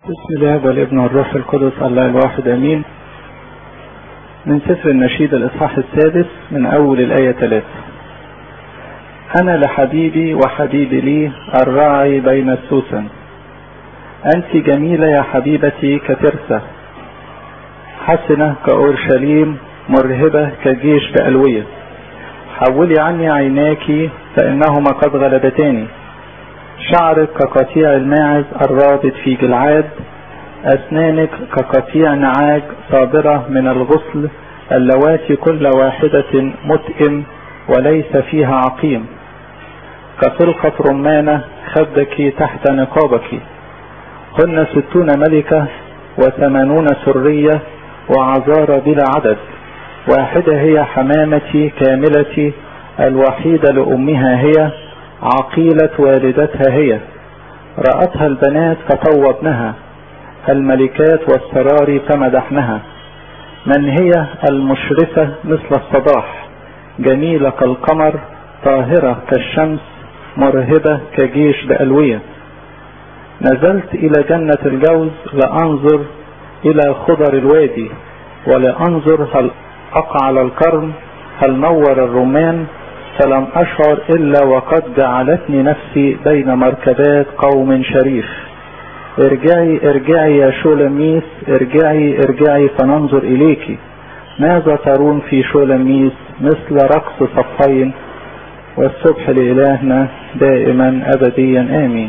بسم الله والابن والروح القدس الله الواحد امين من سفر النشيد الاصحاح السادس من اول الايه ثلاثة انا لحبيبي وحبيبي لي الراعي بين السوسن انت جميلة يا حبيبتي كترسة حسنة كاورشليم مرهبة كجيش بألوية حولي عني عيناك فانهما قد غلبتاني شعرك كقطيع الماعز الرابط في جلعاد أسنانك كقطيع نعاج صابرة من الغسل اللواتي كل واحدة متئم وليس فيها عقيم كفرقة رمانة خدك تحت نقابك هن ستون ملكة وثمانون سرية وعذارى بلا عدد واحدة هي حمامتي كاملتي الوحيدة لأمها هي عقيلة والدتها هي رأتها البنات فطوبنها الملكات والسرار فمدحنها من هي المشرفة مثل الصباح جميلة كالقمر طاهرة كالشمس مرهبة كجيش بألوية نزلت إلى جنة الجوز لأنظر إلى خضر الوادي ولأنظر هل أقع على الكرم هل نور الرمان فلم أشعر إلا وقد جعلتني نفسي بين مركبات قوم شريف ارجعي ارجعي يا شولميس ارجعي ارجعي فننظر إليك ماذا ترون في شولميس مثل رقص صفين والصبح لإلهنا دائما أبديا آمين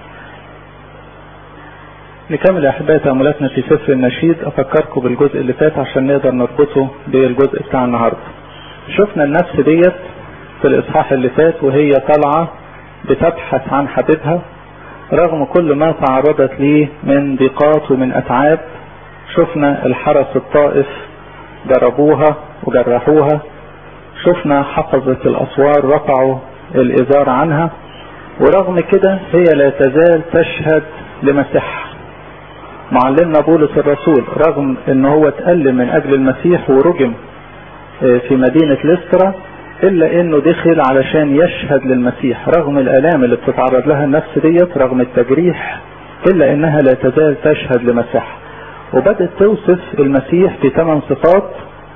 نكمل أحباء تأملاتنا في سفر النشيد أفكركم بالجزء اللي فات عشان نقدر نربطه بالجزء بتاع النهاردة شفنا النفس ديت في الإصحاح اللي فات وهي طالعة بتبحث عن حبيبها رغم كل ما تعرضت ليه من ضيقات ومن أتعاب شفنا الحرس الطائف ضربوها وجرحوها شفنا حفظة الأسوار رفعوا الإزار عنها ورغم كده هي لا تزال تشهد لمسيحها معلمنا بولس الرسول رغم ان هو اتألم من اجل المسيح ورجم في مدينة لسترا الا انه دخل علشان يشهد للمسيح رغم الالام اللي بتتعرض لها النفس ديت رغم التجريح الا انها لا تزال تشهد لمسيح وبدت توصف المسيح بثمان صفات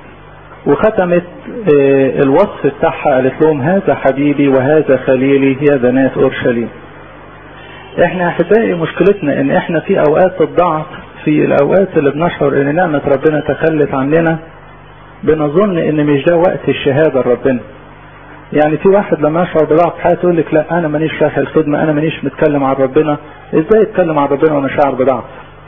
وختمت الوصف بتاعها قالت لهم هذا حبيبي وهذا خليلي يا بنات اورشليم احنا احبائي مشكلتنا ان احنا في اوقات الضعف في الاوقات اللي بنشعر ان نعمة ربنا تخلت عننا بنظن ان مش ده وقت الشهادة لربنا يعني في واحد لما يشعر بضعف حياته يقول لك لا انا مانيش رايح الخدمة انا مانيش متكلم عن ربنا ازاي اتكلم عن ربنا وانا شاعر بضعف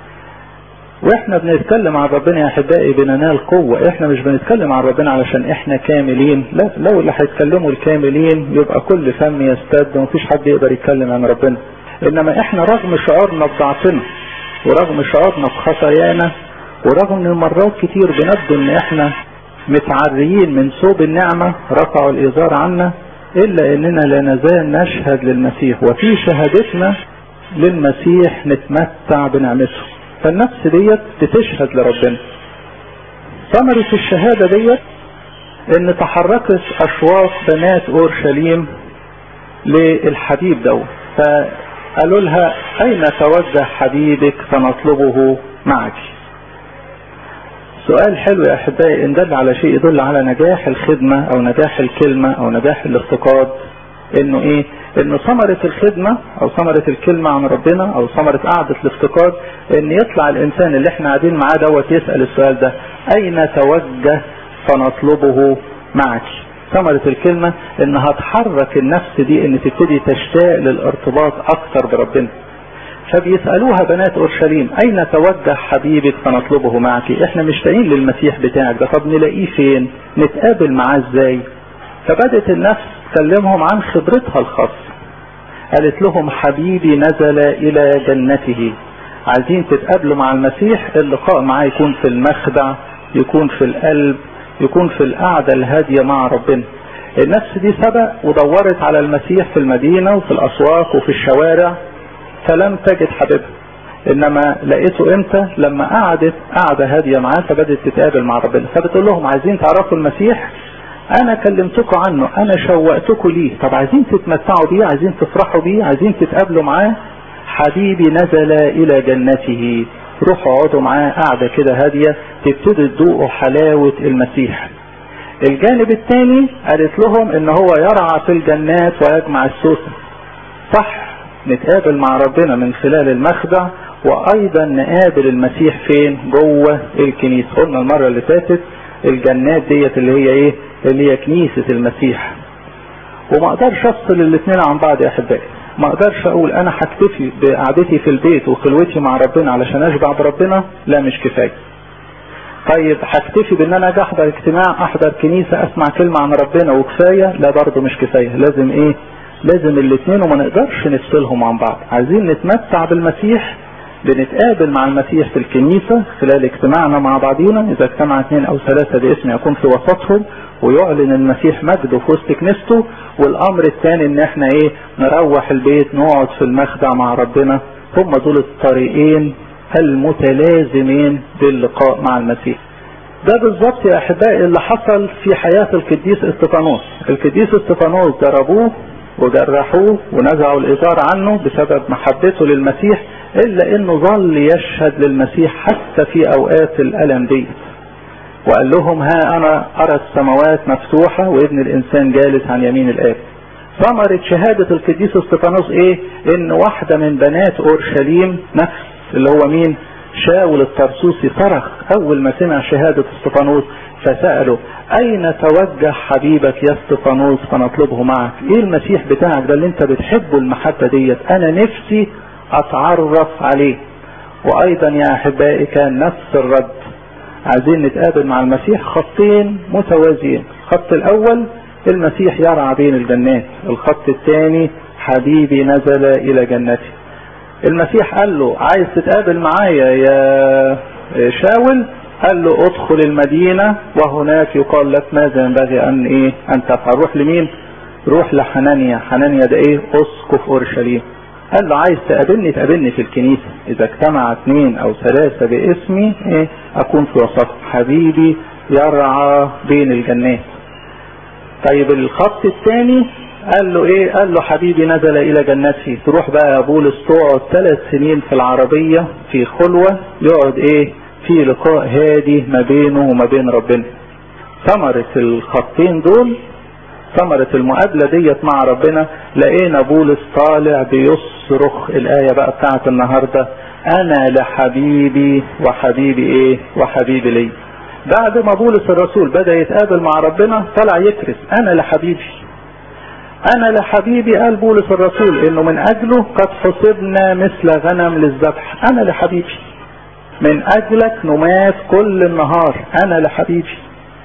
واحنا بنتكلم عن ربنا يا احبائي بننال قوة احنا مش بنتكلم عن ربنا علشان احنا كاملين لا لو اللي هيتكلموا الكاملين يبقى كل فم يستد ومفيش حد يقدر يتكلم عن ربنا انما احنا رغم شعورنا بضعفنا ورغم شعورنا بخطايانا ورغم ان مرات كتير بنبدو ان احنا متعريين من ثوب النعمة رفعوا الإزار عنا إلا إننا لا نزال نشهد للمسيح وفي شهادتنا للمسيح نتمتع بنعمته فالنفس ديت بتشهد لربنا ثمرة الشهادة ديت إن تحركت أشواق بنات أورشليم للحبيب دوت فقالوا لها أين توجه حبيبك فنطلبه معك سؤال حلو يا احبائي ان دل على شيء يدل على نجاح الخدمة او نجاح الكلمة او نجاح الافتقاد انه ايه انه ثمرة الخدمة او ثمرة الكلمة عن ربنا او ثمرة قعدة الافتقاد ان يطلع الانسان اللي احنا قاعدين معاه دوت يسأل السؤال ده اين توجه فنطلبه معك ثمرة الكلمة انها تحرك النفس دي ان تبتدي تشتاق للارتباط اكثر بربنا فبيسألوها بنات أورشليم أين توجه حبيبك فنطلبه معك احنا مشتاقين للمسيح بتاعك ده طب نلاقيه فين نتقابل معاه ازاي فبدت النفس تكلمهم عن خبرتها الخاصة قالت لهم حبيبي نزل إلى جنته عايزين تتقابلوا مع المسيح اللقاء معاه يكون في المخدع يكون في القلب يكون في القعدة الهادية مع ربنا النفس دي سبق ودورت على المسيح في المدينة وفي الأسواق وفي الشوارع فلم تجد حبيبها انما لقيته امتى لما قعدت قعدة هادية معاه فبدت تتقابل مع ربنا فبتقول لهم عايزين تعرفوا المسيح انا كلمتكم عنه انا شوقتكم ليه طب عايزين تتمتعوا بيه عايزين تفرحوا بيه عايزين تتقابلوا معاه حبيبي نزل الى جنته روحوا اقعدوا معاه قاعدة كده هادية تبتدوا تذوقوا حلاوة المسيح الجانب الثاني قالت لهم ان هو يرعى في الجنات ويجمع السوسن صح نتقابل مع ربنا من خلال المخدع وايضا نقابل المسيح فين جوه الكنيسة قلنا المرة اللي فاتت الجنات ديت اللي هي ايه اللي هي كنيسة المسيح وما اقدرش افصل الاثنين عن بعض يا احبائي ما اقدرش اقول انا هكتفي بقعدتي في البيت وخلوتي مع ربنا علشان اشبع بربنا لا مش كفايه طيب هكتفي بان انا اجي احضر اجتماع احضر كنيسه اسمع كلمه عن ربنا وكفايه لا برضه مش كفايه لازم ايه لازم الاثنين وما نقدرش نفصلهم عن بعض عايزين نتمتع بالمسيح بنتقابل مع المسيح في الكنيسة خلال اجتماعنا مع بعضينا إذا اجتمع اثنين أو ثلاثة باسم يكون في وسطهم ويعلن المسيح مجده في وسط كنيسته والأمر الثاني إن احنا إيه نروح البيت نقعد في المخدع مع ربنا هم دول الطريقين المتلازمين باللقاء مع المسيح ده بالظبط يا احبائي اللي حصل في حياة القديس استفانوس القديس استفانوس ضربوه وجرحوه ونزعوا الإزار عنه بسبب محبته للمسيح إلا إنه ظل يشهد للمسيح حتى في أوقات الألم دي وقال لهم ها أنا أرى السماوات مفتوحة وابن الإنسان جالس عن يمين الآب ثمرة شهادة القديس استفانوس إيه؟ إن واحدة من بنات أورشليم نفس اللي هو مين؟ شاول الطرسوسي صرخ أول ما سمع شهادة استفانوس فسأله أين توجه حبيبك يا استفانوس فنطلبه معك إيه المسيح بتاعك ده اللي أنت بتحبه المحبة ديت أنا نفسي أتعرف عليه وأيضا يا أحبائي كان نفس الرد عايزين نتقابل مع المسيح خطين متوازيين الخط الأول المسيح يرعى بين الجنات الخط الثاني حبيبي نزل إلى جنتي المسيح قال له عايز تتقابل معايا يا شاول قال له ادخل المدينة وهناك يقال لك ماذا ينبغي ان ايه ان تفعل روح لمين روح لحنانيا حنانيا ده ايه اسقف اورشليم قال له عايز تقابلني تقابلني في الكنيسة اذا اجتمع اثنين او ثلاثة باسمي ايه اكون في وسطهم حبيبي يرعى بين الجنات طيب الخط الثاني قال له ايه قال له حبيبي نزل الى جنتي تروح بقى يا بولس تقعد ثلاث سنين في العربية في خلوة يقعد ايه في لقاء هادي ما بينه وما بين ربنا ثمرة الخطين دول ثمرة المقابلة ديت مع ربنا لقينا بولس طالع بيصرخ الآية بقى بتاعت النهاردة أنا لحبيبي وحبيبي إيه وحبيبي لي بعد ما بولس الرسول بدأ يتقابل مع ربنا طلع يكرس أنا لحبيبي أنا لحبيبي قال بولس الرسول إنه من أجله قد حسبنا مثل غنم للذبح أنا لحبيبي من اجلك نمات كل النهار انا لحبيبي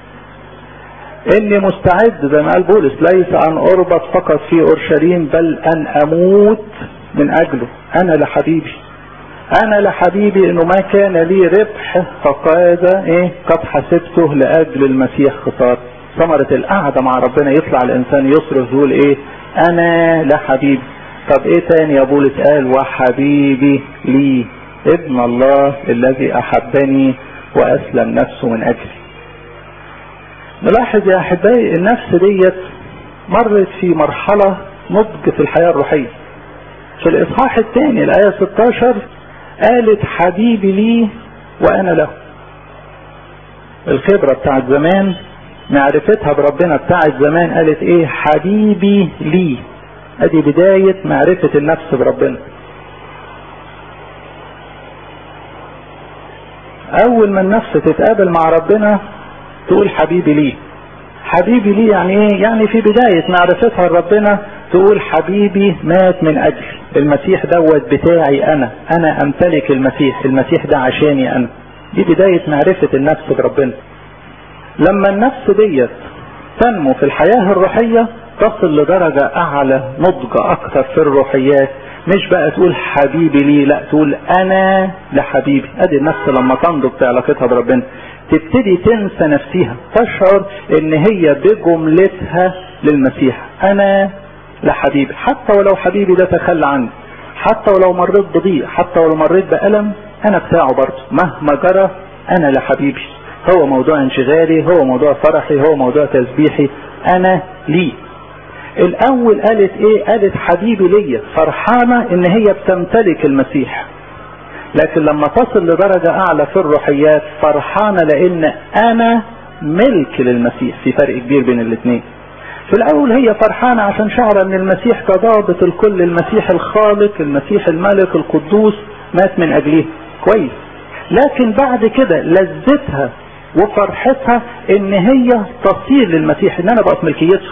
اني مستعد زي ما قال بولس ليس ان اربط فقط في اورشليم بل ان اموت من اجله انا لحبيبي انا لحبيبي انه ما كان لي ربح فقاد ايه قد حسبته لاجل المسيح خسارة ثمرة القعدة مع ربنا يطلع الانسان يصرخ يقول ايه انا لحبيبي طب ايه تاني يا بولس قال وحبيبي لي ابن الله الذي احبني واسلم نفسه من اجلي نلاحظ يا احبائي النفس ديت مرت في مرحلة نضج في الحياة الروحية في الاصحاح الثاني الاية 16 قالت حبيبي لي وانا له الخبرة بتاعت زمان معرفتها بربنا بتاعت زمان قالت ايه حبيبي لي ادي بداية معرفة النفس بربنا اول ما النفس تتقابل مع ربنا تقول حبيبي ليه حبيبي ليه يعني ايه يعني في بداية معرفتها لربنا تقول حبيبي مات من اجلي المسيح دوت بتاعي انا انا امتلك المسيح المسيح ده عشاني انا دي بداية معرفة النفس بربنا لما النفس ديت تنمو في الحياة الروحية تصل لدرجة اعلى نضج اكتر في الروحيات مش بقى تقول حبيبي ليه لا تقول انا لحبيبي ادي النفس لما تنضج في علاقتها بربنا تبتدي تنسى نفسها تشعر ان هي بجملتها للمسيح انا لحبيبي حتى ولو حبيبي ده تخلى عني حتى ولو مريت بضيق حتى ولو مريت بألم انا بتاعه برضه مهما جرى انا لحبيبي هو موضوع انشغالي هو موضوع فرحي هو موضوع تسبيحي انا ليه الاول قالت ايه قالت حبيبي ليا فرحانة ان هي بتمتلك المسيح لكن لما تصل لدرجة اعلى في الروحيات فرحانة لان انا ملك للمسيح في فرق كبير بين الاثنين في الاول هي فرحانة عشان شعر ان المسيح كضابط الكل المسيح الخالق المسيح الملك القدوس مات من اجله كويس لكن بعد كده لذتها وفرحتها ان هي تصير للمسيح ان انا بقى في ملكيته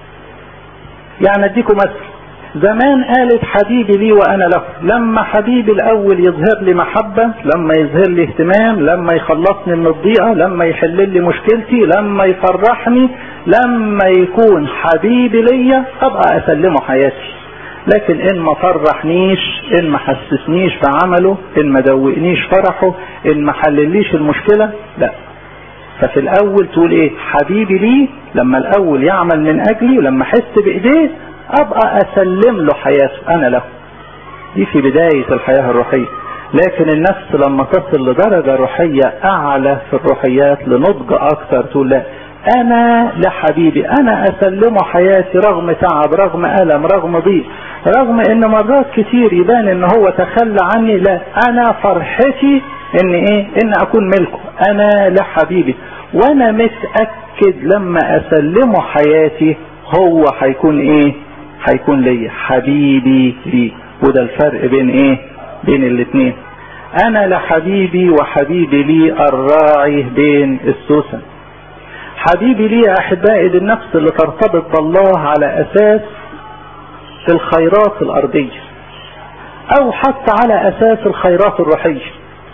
يعني اديكم مثل زمان قالت حبيبي لي وانا له لما حبيبي الاول يظهر لي محبة لما يظهر لي اهتمام لما يخلصني من الضيقة لما يحل لي مشكلتي لما يفرحني لما يكون حبيبي ليا ابقى اسلمه حياتي لكن ان ما فرحنيش ان ما حسسنيش بعمله ان ما دوقنيش فرحه ان ما حلليش المشكلة لا ففي الاول تقول ايه حبيبي لي لما الاول يعمل من اجلي ولما احس بايديه ابقى اسلم له حياته انا له دي في بداية الحياة الروحية لكن النفس لما تصل لدرجة روحية اعلى في الروحيات لنضج اكتر تقول لا انا لحبيبي انا اسلمه حياتي رغم تعب رغم الم رغم ضيق رغم ان مرات كتير يبان ان هو تخلى عني لا انا فرحتي ان ايه ان اكون ملكه انا لحبيبي وانا متأكد لما اسلمه حياتي هو هيكون ايه هيكون ليا حبيبي لي وده الفرق بين ايه بين الاتنين انا لحبيبي وحبيبي لي الراعي بين السوسن حبيبي لي يا احبائي للنفس اللي ترتبط بالله على اساس الخيرات الارضية او حتى على اساس الخيرات الروحية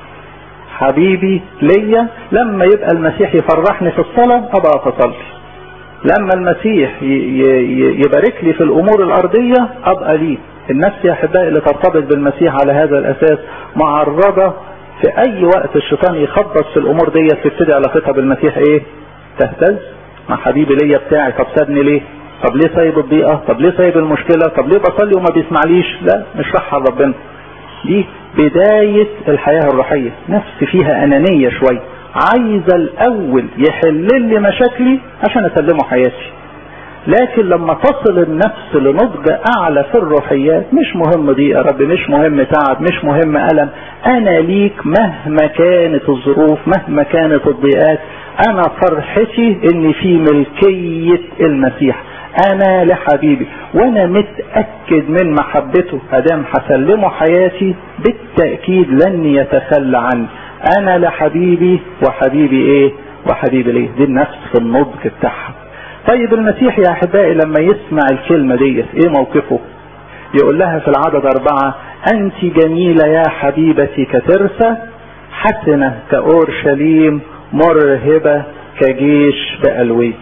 حبيبي ليا لما يبقى المسيح يفرحني في الصلاة ابقى اصلي لما المسيح يبارك لي في الامور الارضية ابقى ليه النفس يا احبائي اللي ترتبط بالمسيح على هذا الاساس معرضة في اي وقت الشيطان يخبط في الامور دي تبتدي علاقتها بالمسيح ايه تهتز مع حبيبي ليا بتاعي طب سابني ليه طب ليه سايب الضيقة طب ليه سايب المشكلة طب ليه بصلي وما بيسمعليش لا مش راح ربنا دي بداية الحياة الروحية نفس فيها انانية شوية عايزة الاول يحل لي مشاكلي عشان اسلمه حياتي لكن لما تصل النفس لنضج اعلى في الروحيات مش مهم ضيق يا رب مش مهم تعب مش مهم الم انا ليك مهما كانت الظروف مهما كانت الضيقات انا فرحتي ان في ملكية المسيح انا لحبيبي وانا متأكد من محبته ادام هسلمه حياتي بالتأكيد لن يتخلى عني انا لحبيبي وحبيبي ايه وحبيبي ليه دي النفس في النضج بتاعها طيب المسيح يا احبائي لما يسمع الكلمة ديت ايه موقفه يقول لها في العدد اربعة انت جميلة يا حبيبتي كترسة حسنة كأورشليم مرهبة كجيش بألوي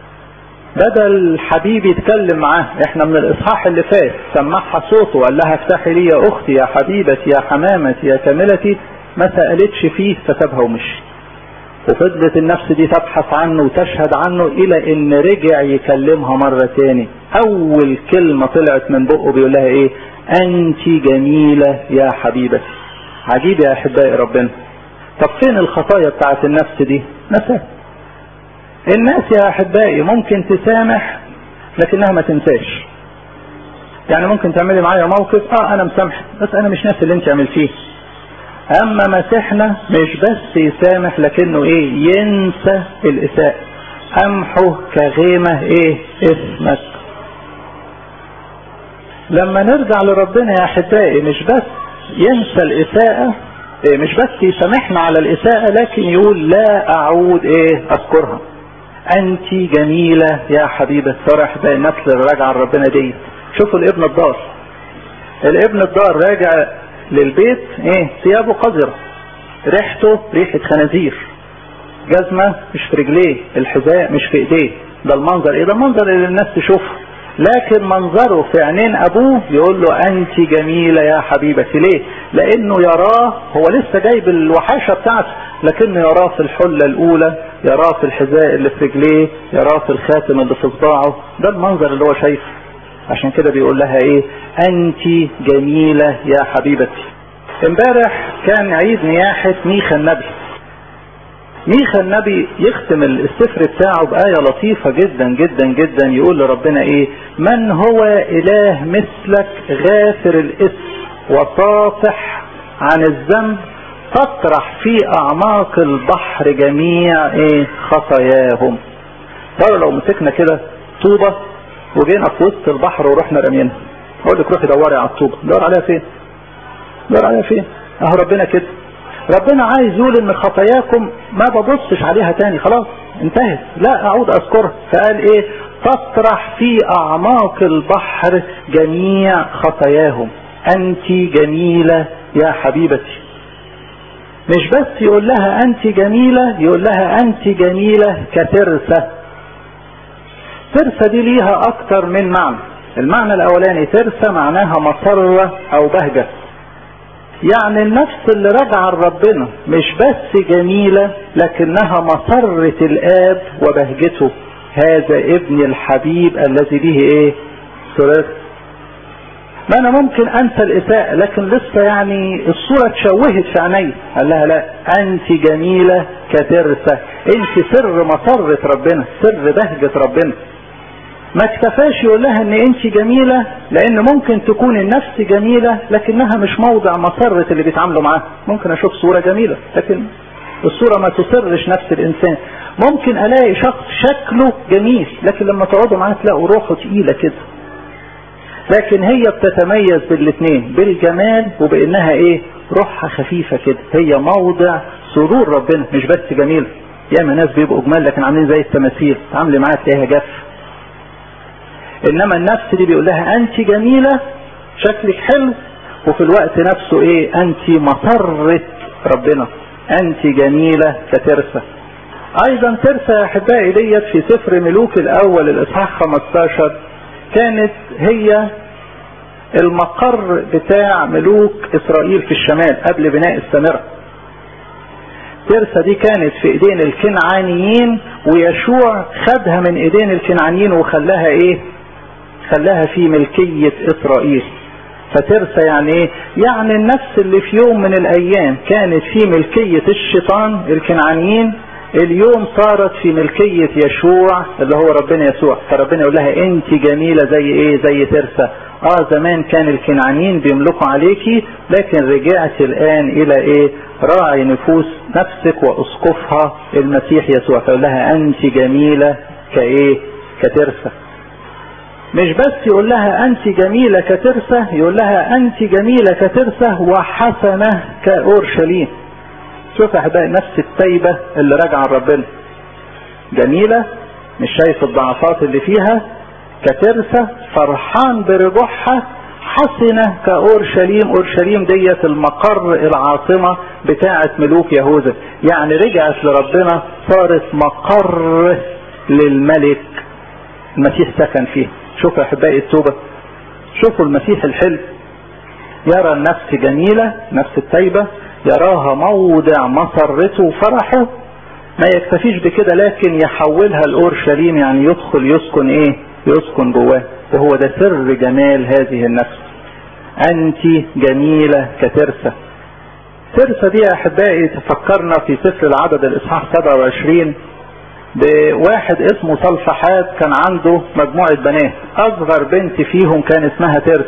بدل حبيبي يتكلم معاه احنا من الاصحاح اللي فات سمعها صوته وقال لها افتحي لي يا اختي يا حبيبتي يا حمامتي يا كاملتي ما سألتش فيه فسابها ومشي وفضلت النفس دي تبحث عنه وتشهد عنه الى ان رجع يكلمها مرة تاني اول كلمة طلعت من بقه بيقول لها ايه انت جميلة يا حبيبتي عجيب يا احبائي ربنا طب فين الخطايا بتاعت النفس دي نساه الناس يا احبائي ممكن تسامح لكنها ما تنساش يعني ممكن تعملي معايا موقف اه انا مسامح بس انا مش ناسي اللي انت عملتيه اما مسيحنا مش بس يسامح لكنه ايه ينسى الاساءة امحو كغيمة ايه اسمك لما نرجع لربنا يا احبائي مش بس ينسى الاساءة إيه مش بس يسامحنا على الاساءة لكن يقول لا اعود ايه اذكرها انت جميلة يا حبيبة فرح بقى النفس اللي راجعة لربنا دي شوفوا الابن الدار الابن الدار راجع للبيت ايه ثيابه قذرة ريحته ريحة خنازير جزمة مش في رجليه الحذاء مش في ايديه ده المنظر ايه ده المنظر اللي الناس تشوفه لكن منظره في عينين ابوه يقول له انت جميلة يا حبيبتي ليه لانه يراه هو لسه جايب الوحاشة بتاعته لكنه يراه في الحلة الاولى يراه في الحذاء اللي في رجليه يراه في الخاتم اللي في صباعه ده المنظر اللي هو شايفه عشان كده بيقول لها ايه انت جميلة يا حبيبتي امبارح كان عيد نياحة ميخا النبي ميخا النبي يختم السفر بتاعه بآية لطيفة جدا جدا جدا يقول لربنا ايه من هو اله مثلك غافر الاسم وصافح عن الذنب تطرح في اعماق البحر جميع ايه خطاياهم ترى لو مسكنا كده طوبة وجينا في وسط البحر ورحنا رمينها اقول لك روحي دوري على الطوبة دور عليها فين دور عليها فين اهو ربنا كده ربنا عايز يقول ان خطاياكم ما ببصش عليها تاني خلاص انتهت لا اعود اذكرها فقال ايه تطرح في اعماق البحر جميع خطاياهم انت جميلة يا حبيبتي مش بس يقول لها انت جميلة يقول لها انت جميلة كترسة ترسة دي ليها اكتر من معنى المعنى الاولاني ترسة معناها مسرة او بهجة يعني النفس اللي راجعة لربنا مش بس جميلة لكنها مسرة الآب وبهجته هذا ابن الحبيب الذي به ايه سررت ما انا ممكن انسى الاساءة لكن لسه يعني الصورة اتشوهت في عيني قال لها لا انت جميلة كترسة انت سر مسرة ربنا سر بهجة ربنا ما اكتفاش يقول لها ان انت جميلة لان ممكن تكون النفس جميلة لكنها مش موضع مسرة اللي بيتعاملوا معاها ممكن اشوف صورة جميلة لكن الصورة ما تسرش نفس الانسان ممكن الاقي شخص شكله جميل لكن لما تقعدوا معاه تلاقوا روحه تقيلة كده لكن هي بتتميز بالاثنين بالجمال وبانها ايه روحها خفيفة كده هي موضع سرور ربنا مش بس جميلة ياما ناس بيبقوا جمال لكن عاملين زي التماثيل تعاملي معاها تلاقيها جاف انما النفس دي بيقول لها انت جميلة شكلك حلو وفي الوقت نفسه ايه انت مسرة ربنا انت جميلة كترسة ايضا ترسة يا احبائي ديت في سفر ملوك الاول الاصحاح 15 كانت هي المقر بتاع ملوك اسرائيل في الشمال قبل بناء السامرة ترسة دي كانت في ايدين الكنعانيين ويشوع خدها من ايدين الكنعانيين وخلاها ايه خلاها في ملكية اسرائيل فترسى يعني ايه يعني النفس اللي في يوم من الايام كانت في ملكية الشيطان الكنعانيين اليوم صارت في ملكية يشوع اللي هو ربنا يسوع فربنا يقول لها انت جميلة زي ايه زي ترسى اه زمان كان الكنعانيين بيملكوا عليكي لكن رجعت الان الى ايه راعي نفوس نفسك واسقفها المسيح يسوع فيقول لها انت جميلة كايه كترسى مش بس يقول لها انت جميلة كترسة يقول لها انت جميلة كترسة وحسنة كاورشليم شوف احبائي نفس التايبة اللي راجعة لربنا جميلة مش شايف الضعفات اللي فيها كترسة فرحان برجوعها حسنة كأورشليم أورشليم ديت المقر العاصمة بتاعة ملوك يهوذا يعني رجعت لربنا صارت مقر للملك المسيح سكن فيه شوفوا يا احبائي التوبة شوفوا المسيح الحلو يرى النفس جميلة نفس التايبة يراها موضع مسرته وفرحه ما يكتفيش بكده لكن يحولها لأورشليم يعني يدخل يسكن ايه يسكن جواه وهو ده سر جمال هذه النفس انت جميلة كترسة ترسة دي يا احبائي تفكرنا في سفر العدد الاصحاح 27 بواحد اسمه صلفحات كان عنده مجموعة بنات اصغر بنت فيهم كان اسمها ترس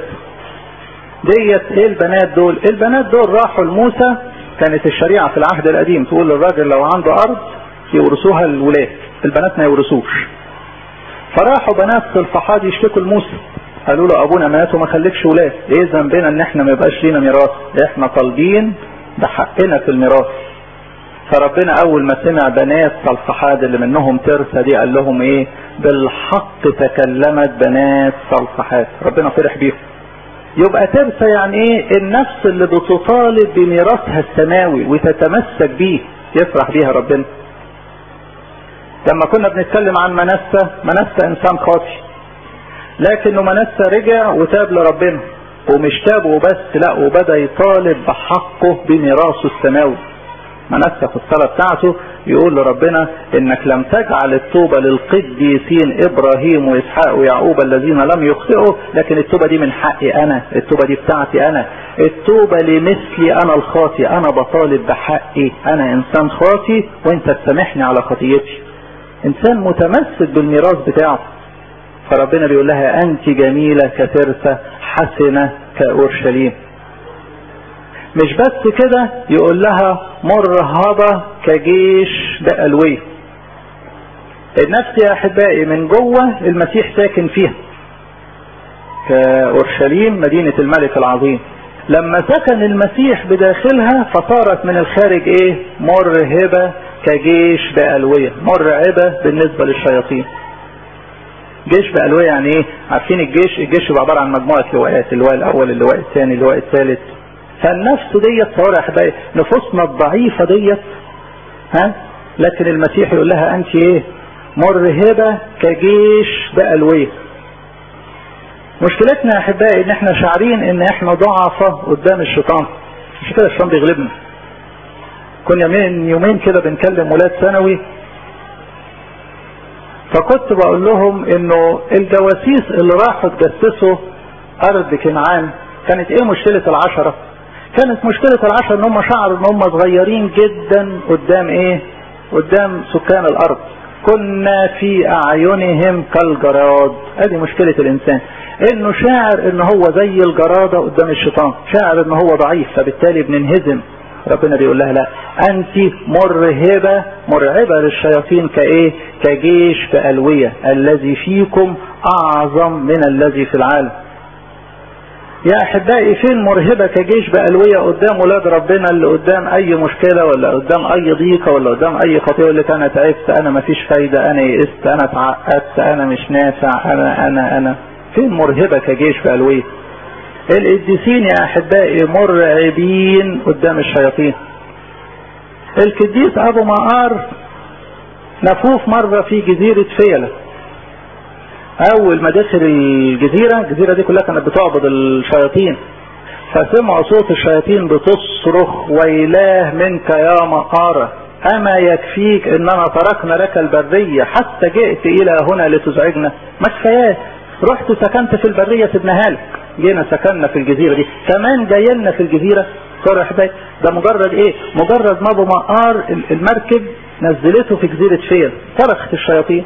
ديت ايه البنات دول البنات دول راحوا لموسى كانت الشريعة في العهد القديم تقول للراجل لو عنده ارض يورثوها الولاد البنات ما يورثوش فراحوا بنات صلفحات يشتكوا لموسى قالوا له ابونا مات وما خليكش ولاد ايه ذنبنا ان احنا ما يبقاش لينا ميراث احنا طالبين ده حقنا في الميراث فربنا اول ما سمع بنات صلصحاد اللي منهم ترسة دي قال لهم ايه بالحق تكلمت بنات صلصحاد ربنا فرح بيهم يبقى ترسة يعني ايه النفس اللي بتطالب بميراثها السماوي وتتمسك بيه يفرح بيها ربنا لما كنا بنتكلم عن منسى منسى انسان خاطي لكنه منسى رجع وتاب لربنا ومش تاب وبس لا وبدا يطالب بحقه بميراثه السماوي منسك الصلاة بتاعته يقول لربنا انك لم تجعل التوبة للقديسين ابراهيم واسحاق ويعقوب الذين لم يخطئوا لكن التوبة دي من حقي انا التوبة دي بتاعتي انا التوبة لمثلي انا الخاطي انا بطالب بحقي انا انسان خاطي وانت تسامحني على خطيتي انسان متمسك بالميراث بتاعه فربنا بيقول لها انت جميلة كترسة حسنة كاورشليم مش بس كده يقول لها مرهبة كجيش بألوية النفس يا احبائي من جوه المسيح ساكن فيها كأورشليم مدينة الملك العظيم لما سكن المسيح بداخلها فصارت من الخارج ايه مرهبة كجيش بألوية مرعبة بالنسبة للشياطين جيش بألوية يعني ايه عارفين الجيش الجيش يبقى عبارة عن مجموعة لواءات اللواء الاول اللواء الثاني اللواء الثالث فالنفس ديت صور يا احبائي نفوسنا الضعيفة ديت ها لكن المسيح يقول لها انت ايه مرهبة كجيش بألوية مشكلتنا يا احبائي ان احنا شعرين ان احنا ضعفة قدام الشيطان مش كده الشيطان بيغلبنا كنا من يومين كده بنكلم ولاد ثانوي فكنت بقول لهم انه الجواسيس اللي راحوا تجسسوا ارض كنعان كانت ايه مشكلة العشرة كانت مشكلة العشرة ان هم شعروا ان هم صغيرين جدا قدام ايه قدام سكان الارض كنا في اعينهم كالجراد ادي مشكلة الانسان انه شاعر ان هو زي الجرادة قدام الشيطان شاعر ان هو ضعيف فبالتالي بننهزم ربنا بيقول لها لا انت مرهبة مرعبة للشياطين كايه كجيش بألوية الذي فيكم اعظم من الذي في العالم يا احبائي فين مرهبة كجيش بألوية قدام ولاد ربنا اللي قدام اي مشكلة ولا قدام اي ضيقة ولا قدام اي خطيئة اللي انا تعبت انا مفيش فايدة انا يئست انا اتعقدت انا مش نافع انا انا انا فين مرهبة كجيش بألوية القديسين يا احبائي مرعبين قدام الشياطين القديس ابو مقار نفوف مرة في جزيرة فيلة اول ما دخل الجزيرة الجزيرة دي كلها كانت بتعبد الشياطين فسمعوا صوت الشياطين بتصرخ ويلاه منك يا مقارة اما يكفيك اننا تركنا لك البرية حتى جئت الى هنا لتزعجنا ما كفاياك رحت سكنت في البرية سيبناها لك جينا سكننا في الجزيرة دي كمان جاي لنا في الجزيرة صار احبائي ده مجرد ايه مجرد ما ابو مقار المركب نزلته في جزيرة فيل صرخت الشياطين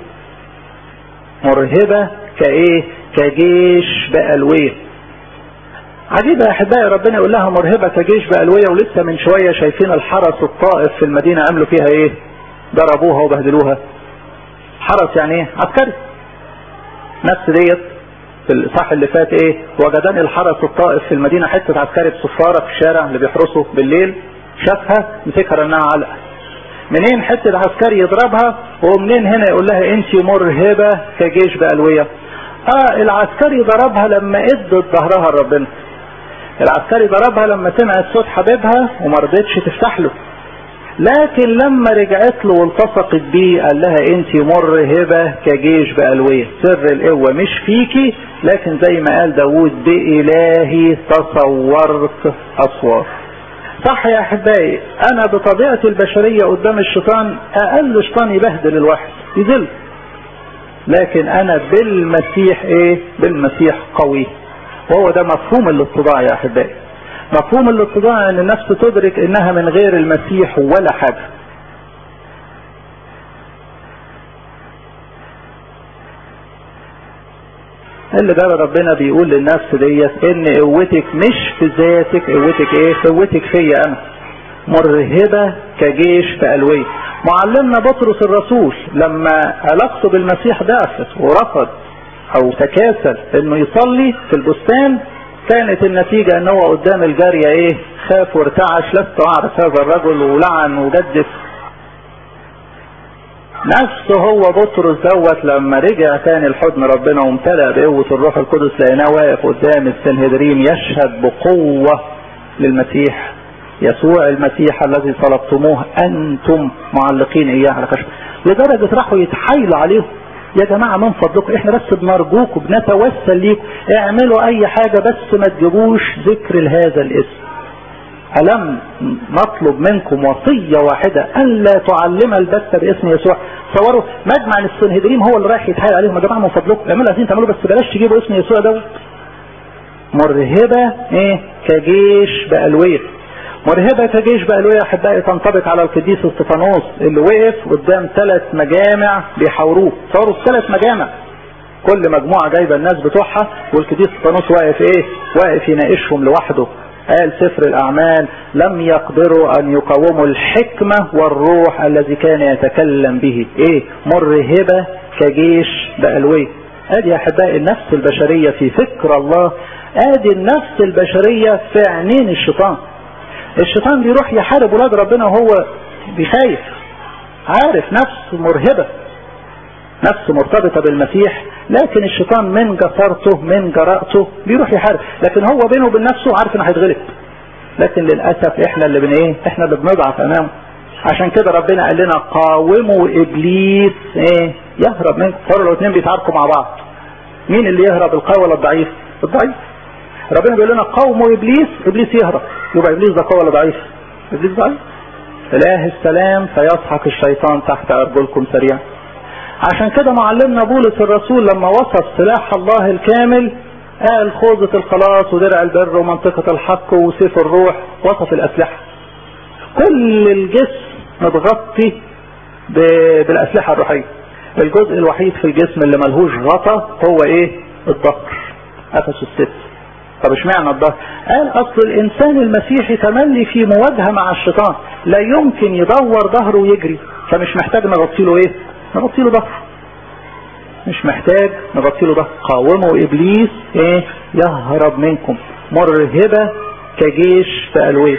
مرهبة كايه كجيش بألوية عجيبة يا احبائي ربنا يقول لها مرهبة كجيش بألوية ولسه من شوية شايفين الحرس الطائف في المدينة عملوا فيها ايه ضربوها وبهدلوها حرس يعني ايه عسكري نفس ديت في الاصحاح اللي فات ايه وجدان الحرس الطائف في المدينة حتة عسكري بصفارة في الشارع اللي بيحرسوا بالليل شافها مسكها رنها علقة منين حتة عسكري يضربها ومنين هنا يقول لها انت مرهبة كجيش بألوية اه العسكري ضربها لما ادت ظهرها لربنا العسكري ضربها لما سمعت صوت حبيبها وما رضتش تفتح له لكن لما رجعت له والتصقت بيه قال لها انت مرهبة كجيش بألوية سر القوة مش فيكي لكن زي ما قال داود بإلهي تصورت أصوات صح يا احبائي انا بطبيعتي البشرية قدام الشيطان اقل شيطان يبهدل الواحد يذل لكن انا بالمسيح ايه بالمسيح قوي وهو ده مفهوم الاتضاع يا احبائي مفهوم الاتضاع ان النفس تدرك انها من غير المسيح ولا حاجة اللي ده ربنا بيقول للنفس ديت ان قوتك مش في ذاتك قوتك ايه قوتك فيا انا مرهبة كجيش بألوية معلمنا بطرس الرسول لما علاقته بالمسيح ضعفت ورفض او تكاسل انه يصلي في البستان كانت النتيجة ان هو قدام الجارية ايه خاف وارتعش لست اعرف هذا الرجل ولعن وجدف نفسه هو بطرس دوت لما رجع تاني لحضن ربنا وامتلأ بقوة الروح القدس لقيناه واقف قدام السنهدرين يشهد بقوة للمسيح يسوع المسيح الذي طلبتموه انتم معلقين اياه على خشب لدرجة راحوا يتحايلوا عليهم يا جماعة من فضلكم احنا بس بنرجوكم بنتوسل ليكم اعملوا اي حاجة بس ما تجيبوش ذكر لهذا الاسم ألم نطلب منكم وصية واحدة أن لا تعلم البت باسم يسوع تصوروا مجمع السنهدريم هو اللي رايح يتحايل عليهم يا جماعة من فضلكم اعملوا عايزين تعملوا بس بلاش تجيبوا اسم يسوع دوت مرهبة ايه كجيش بألوية مرهبة كجيش بألوية أحبائي تنطبق على القديس استفانوس اللي وقف قدام ثلاث مجامع بيحاوروه صاروا ثلاث مجامع كل مجموعة جايبة الناس بتوعها والقديس استفانوس واقف ايه واقف يناقشهم لوحده قال سفر الأعمال لم يقدروا أن يقاوموا الحكمة والروح الذي كان يتكلم به إيه مرهبة كجيش بألوية ادي يا احبائي النفس البشرية في فكر الله ادي النفس البشرية في عينين الشيطان الشيطان بيروح يحارب ولاد ربنا وهو بيخايف عارف نفس مرهبة نفس مرتبطة بالمسيح لكن الشيطان من جسارته من جرأته بيروح يحارب لكن هو بينه وبين نفسه عارف انه هيتغلب لكن للأسف احنا اللي بن ايه احنا اللي بنضعف امامه عشان كده ربنا قال لنا قاوموا ابليس ايه يهرب منكم صاروا لو اتنين بيتعاركوا مع بعض مين اللي يهرب القوي ولا الضعيف الضعيف ربنا بيقول لنا قوموا ابليس ابليس يهرب يبقى ابليس ده قوي ولا ضعيف ابليس ضعيف اله السلام فيسحق الشيطان تحت ارجلكم سريعا عشان كده معلمنا بولس الرسول لما وصف سلاح الله الكامل قال خوذة الخلاص ودرع البر ومنطقة الحق وسيف الروح وصف الأسلحة كل الجسم متغطي بالأسلحة الروحية الجزء الوحيد في الجسم اللي ملهوش غطا هو ايه الظهر قفص الست طب اشمعنى الظهر قال اصل الانسان المسيحي تملي في مواجهة مع الشيطان لا يمكن يدور ظهره ويجري فمش محتاج نغطي له ايه نغطي له ظهر مش محتاج نغطي له ظهر قاوموا ابليس ايه يهرب منكم مرهبة كجيش في الويه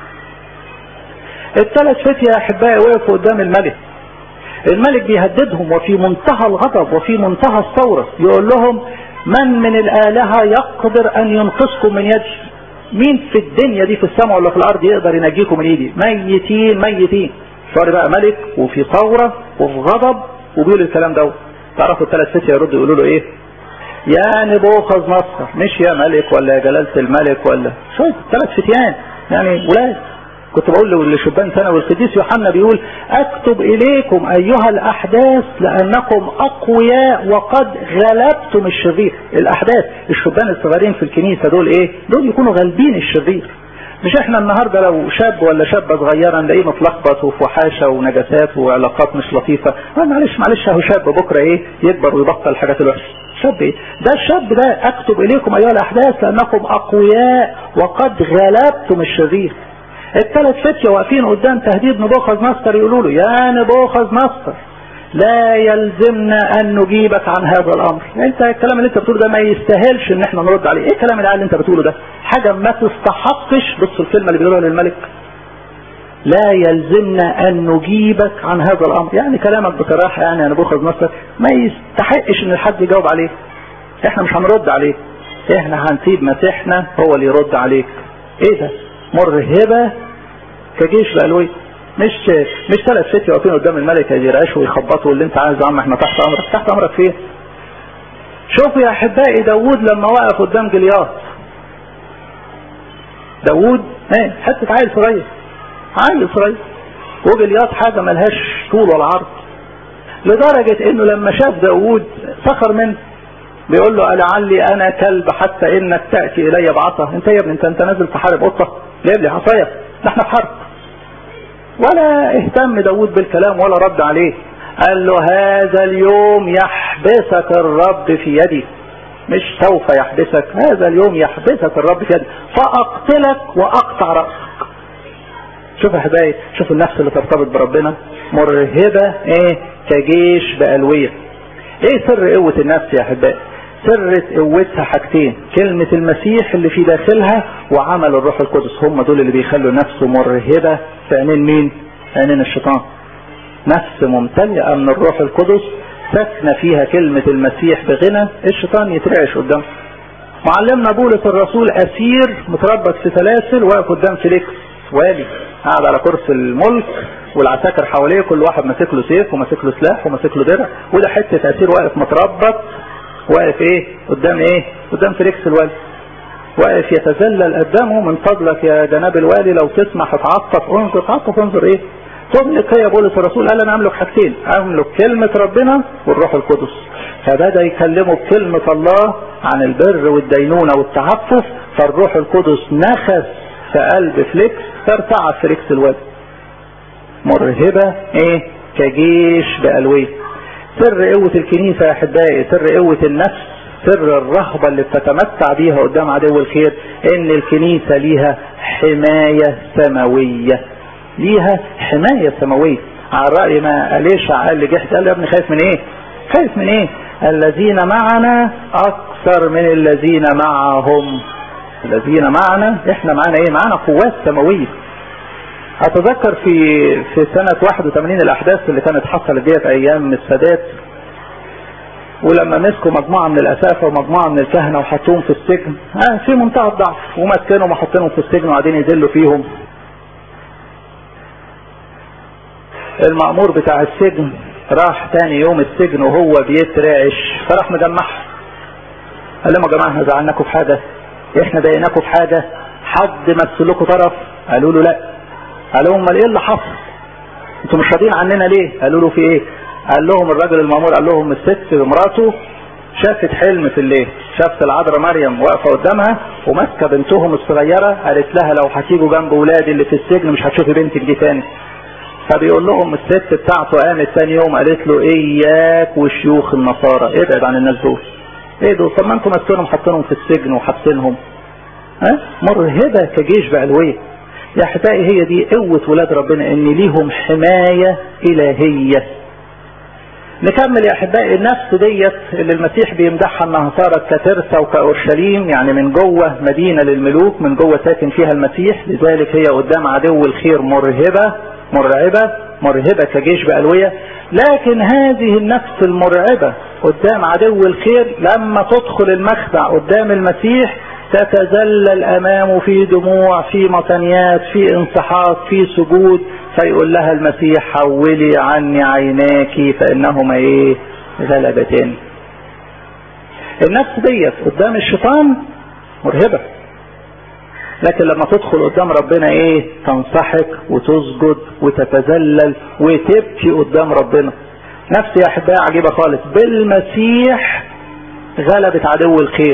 الثلاث فتية يا احبائي وقفوا قدام الملك الملك بيهددهم وفي منتهى الغضب وفي منتهى الثورة يقول لهم من من الآلهة يقدر أن ينقذكم من يدي مين في الدنيا دي في السماء ولا في الأرض يقدر ينجيكم من ايدي ميتين ميتين شواري بقى ملك وفي ثورة وفي غضب وبيقول الكلام ده تعرفوا الثلاث فتية يردوا يقولوا له ايه يا نبوخذ نصر مش يا ملك ولا يا جلالة الملك ولا شوف ثلاث فتيان يعني ولاد كنت بقول لشبان ثانوي القديس يوحنا بيقول اكتب اليكم ايها الاحداث لانكم اقوياء وقد غلبتم الشرير الاحداث الشبان الصغيرين في الكنيسه دول ايه دول يكونوا غالبين الشرير مش احنا النهاردة لو شاب ولا شابة صغيرة نلاقيه متلخبط وفي وحاشة ونجاسات وعلاقات مش لطيفة اه معلش معلش اهو شاب بكرة ايه يكبر ويبطل الحاجات الوحشة شاب ايه ده الشاب ده اكتب اليكم ايها الاحداث لانكم اقوياء وقد غلبتم الشرير الثلاث فتية واقفين قدام تهديد نبوخذ نصر يقولوا له يا نبوخذ نصر لا يلزمنا ان نجيبك عن هذا الامر انت الكلام اللي انت بتقوله ده ما يستاهلش ان احنا نرد عليه ايه الكلام اللي انت بتقوله ده حاجة ما تستحقش بص الكلمة اللي بيقولها للملك لا يلزمنا ان نجيبك عن هذا الامر يعني كلامك بصراحة يعني يا نبوخذ نصر ما يستحقش ان الحد يجاوب عليه احنا مش هنرد عليه احنا هنسيب مسيحنا هو اللي يرد عليك ايه ده مرهبة كجيش بألوي مش مش ثلاث فتي واقفين قدام الملك يرعشوا ويخبطوا اللي انت عايزه يا عم احنا تحت امرك تحت امرك فين شوفوا يا احبائي داوود لما وقف قدام جلياط داوود ايه حته عيل صغير عيل صغير وجلياط حاجه ملهاش طول ولا عرض لدرجه انه لما شاف داوود سخر منه بيقول له لعلي انا كلب حتى انك تاتي الي بعصا انت يا ابني انت انت نازل تحارب قطه جايب لي عصايه ده احنا في حرب ولا اهتم داود بالكلام ولا رد عليه قال له هذا اليوم يحبسك الرب في يدي مش سوف يحبسك هذا اليوم يحبسك الرب في يدي فاقتلك واقطع راسك شوف يا حبايبي شوف النفس اللي ترتبط بربنا مرهبه ايه كجيش بالويه ايه سر قوه النفس يا احبائي سر قوتها حاجتين كلمة المسيح اللي في داخلها وعمل الروح القدس هم دول اللي بيخلوا نفسه مرهبة في عينين مين في عينين الشيطان نفس ممتلئة من الروح القدس سكنة فيها كلمة المسيح بغنى الشيطان يترعش قدامه معلمنا بولس الرسول أسير متربط في سلاسل واقف قدام فيليكس والي قاعد على كرسي الملك والعساكر حواليه كل واحد ماسك له سيف وماسك له سلاح وماسك له درع وده حته اسير واقف متربط واقف ايه قدام ايه قدام فيليكس الوالي واقف يتذلل قدامه من فضلك يا جناب الوالي لو تسمح اتعطف انظر اتعطف انظر ايه تملك يا بولس الرسول قال انا املك حاجتين املك كلمة ربنا والروح القدس فبدأ يكلمه بكلمة الله عن البر والدينونة والتعفف فالروح القدس نخس في قلب فليكس فارتعب فليكس الوالي مرهبة ايه كجيش بألويه سر قوة الكنيسة يا احبائي سر قوة النفس سر الرهبة اللي بتتمتع بيها قدام عدو الخير ان الكنيسة ليها حماية سماوية ليها حماية سماوية على رأي ما أليشع قال لجحد قال له يا ابني خايف من ايه خايف من ايه الذين معنا اكثر من الذين معهم الذين معنا احنا معنا ايه معنا قوات سماوية اتذكر في في سنة 81 الاحداث اللي كانت حصلت ديت ايام السادات ولما مسكوا مجموعة من الاسافة ومجموعة من الكهنة وحطوهم في السجن آه في منتهى الضعف ومسكنهم وحطينهم في السجن وقاعدين يذلوا فيهم المأمور بتاع السجن راح تاني يوم السجن وهو بيترعش فراح مجمعهم قال لهم يا جماعة احنا زعلناكم في حاجة احنا ضايقناكم في حاجة حد مثل لكم طرف قالوا له لا قال لهم امال ايه اللي حصل انتوا مش راضيين عننا ليه قالوا له في ايه قال لهم الراجل المأمور قال لهم الست مراته شافت حلم في الليل شافت العذراء مريم واقفه قدامها وماسكه بنتهم الصغيره قالت لها لو هتيجوا جنب ولادي اللي في السجن مش هتشوفي بنتك دي تاني فبيقول لهم الست بتاعته قامت ثاني يوم قالت له اياك وشيوخ النصارى ابعد عن الناس دول ايه دول طب ما انتم ماسكينهم حاطينهم في السجن وحابسينهم ها مرهبه كجيش بعلويه يا احبائي هي دي قوه ولاد ربنا ان ليهم حمايه الهيه نكمل يا احبائي النفس ديت اللي المسيح بيمدحها انها صارت كترسا وكاورشليم يعني من جوه مدينه للملوك من جوه ساكن فيها المسيح لذلك هي قدام عدو الخير مرهبه مرعبه مرهبه كجيش بالويه لكن هذه النفس المرعبه قدام عدو الخير لما تدخل المخدع قدام المسيح تتذلل امامه في دموع في مطنيات في انسحاق في سجود فيقول لها المسيح حولي عني عيناك فانهما ايه غلبتان النفس ديت قدام الشيطان مرهبة لكن لما تدخل قدام ربنا ايه تنصحك وتسجد وتتذلل وتبكي قدام ربنا نفس يا احبائي عجيبة خالص بالمسيح غلبت عدو الخير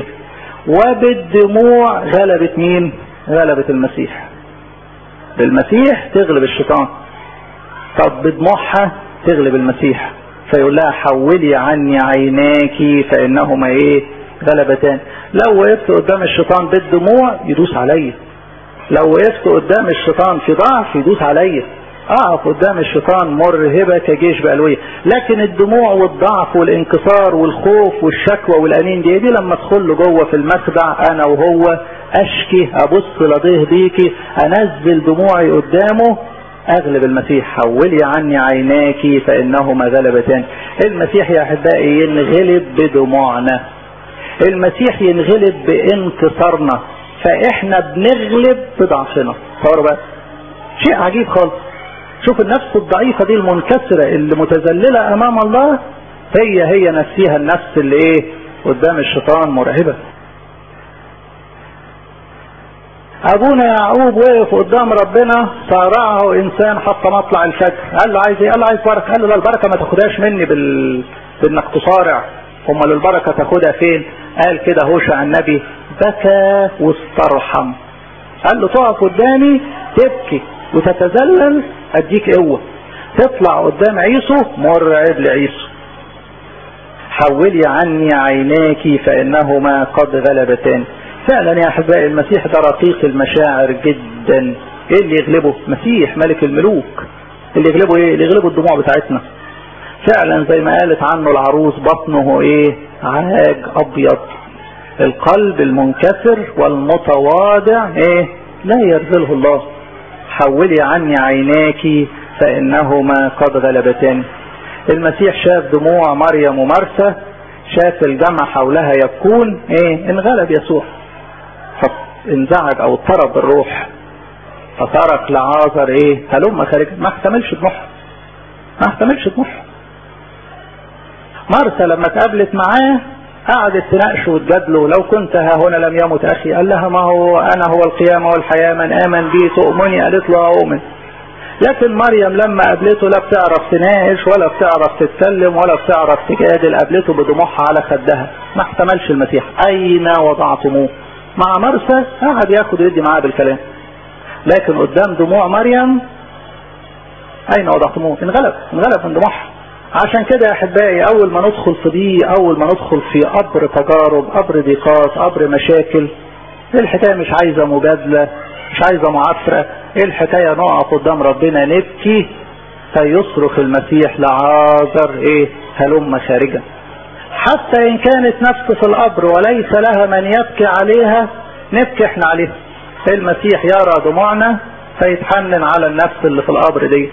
وبالدموع غلبت مين غلبت المسيح بالمسيح تغلب الشيطان طب بدموعها تغلب المسيح فيقول لها حولي عني عيناك فانهما ايه غلبتان لو وقفت قدام الشيطان بالدموع يدوس عليا لو وقفت قدام الشيطان في ضعف يدوس عليا اقف قدام الشيطان مرهبة كجيش بألوية لكن الدموع والضعف والانكسار والخوف والشكوى والانين دي دي لما ادخل له جوه في المخدع انا وهو اشكي ابص لضيه بيكي انزل دموعي قدامه اغلب المسيح حولي عني عيناك فانهما غلبتان المسيح يا احبائي ينغلب بدموعنا المسيح ينغلب بانكسارنا فاحنا بنغلب بضعفنا تصوروا بقى شيء عجيب خالص شوف النفس الضعيفة دي المنكسرة اللي متذللة امام الله هي هي نفسها النفس اللي ايه قدام الشيطان مرعبة ابونا يعقوب وقف قدام ربنا صارعه انسان حتى مطلع الفجر قال له عايز ايه قال له عايز بركه قال له لا البركه ما تاخدهاش مني بال... بانك تصارع امال البركه تاخدها فين قال كده هوشع النبي بكى واسترحم قال له تقف قدامي تبكي وتتذلل اديك قوه تطلع قدام عيسو مرعب لعيسو حولي عني عيناك فانهما قد غلبتان فعلا يا احبائي المسيح ده رقيق المشاعر جدا ايه اللي يغلبه مسيح ملك الملوك اللي يغلبه ايه اللي يغلبه الدموع بتاعتنا فعلا زي ما قالت عنه العروس بطنه ايه عاج ابيض القلب المنكسر والمتواضع ايه لا يرذله الله حولي عني عيناك فانهما قد غلبتان المسيح شاف دموع مريم ومرثى شاف الجمع حولها يبكون ايه انغلب يسوع فانزعج او اضطرب الروح فصرخ لعازر ايه هلم خارج ما احتملش دموعها ما احتملش دموعها مرثى لما اتقابلت معاه قعدت تناقش وتجادله لو كنت ها هنا لم يمت اخي قال لها ما هو انا هو القيامة والحياة من امن بي تؤمني قالت له اؤمن لكن مريم لما قابلته لا بتعرف تناقش ولا بتعرف تتكلم ولا بتعرف تجادل قابلته بدموعها على خدها ما احتملش المسيح اين وضعتموه مع مرسى قعد ياخد ويدي معاه بالكلام لكن قدام دموع مريم اين وضعتموه انغلب انغلب من دموعها عشان كده يا احبائي اول ما ندخل في دي اول ما ندخل في قبر تجارب قبر ضيقات قبر مشاكل الحكايه مش عايزه مجادله مش عايزه معافره الحكايه نقف قدام ربنا نبكي فيصرخ المسيح لعازر ايه هلم خارجا حتى ان كانت نفس في القبر وليس لها من يبكي عليها نبكي احنا عليها المسيح يرى دموعنا فيتحنن على النفس اللي في القبر دي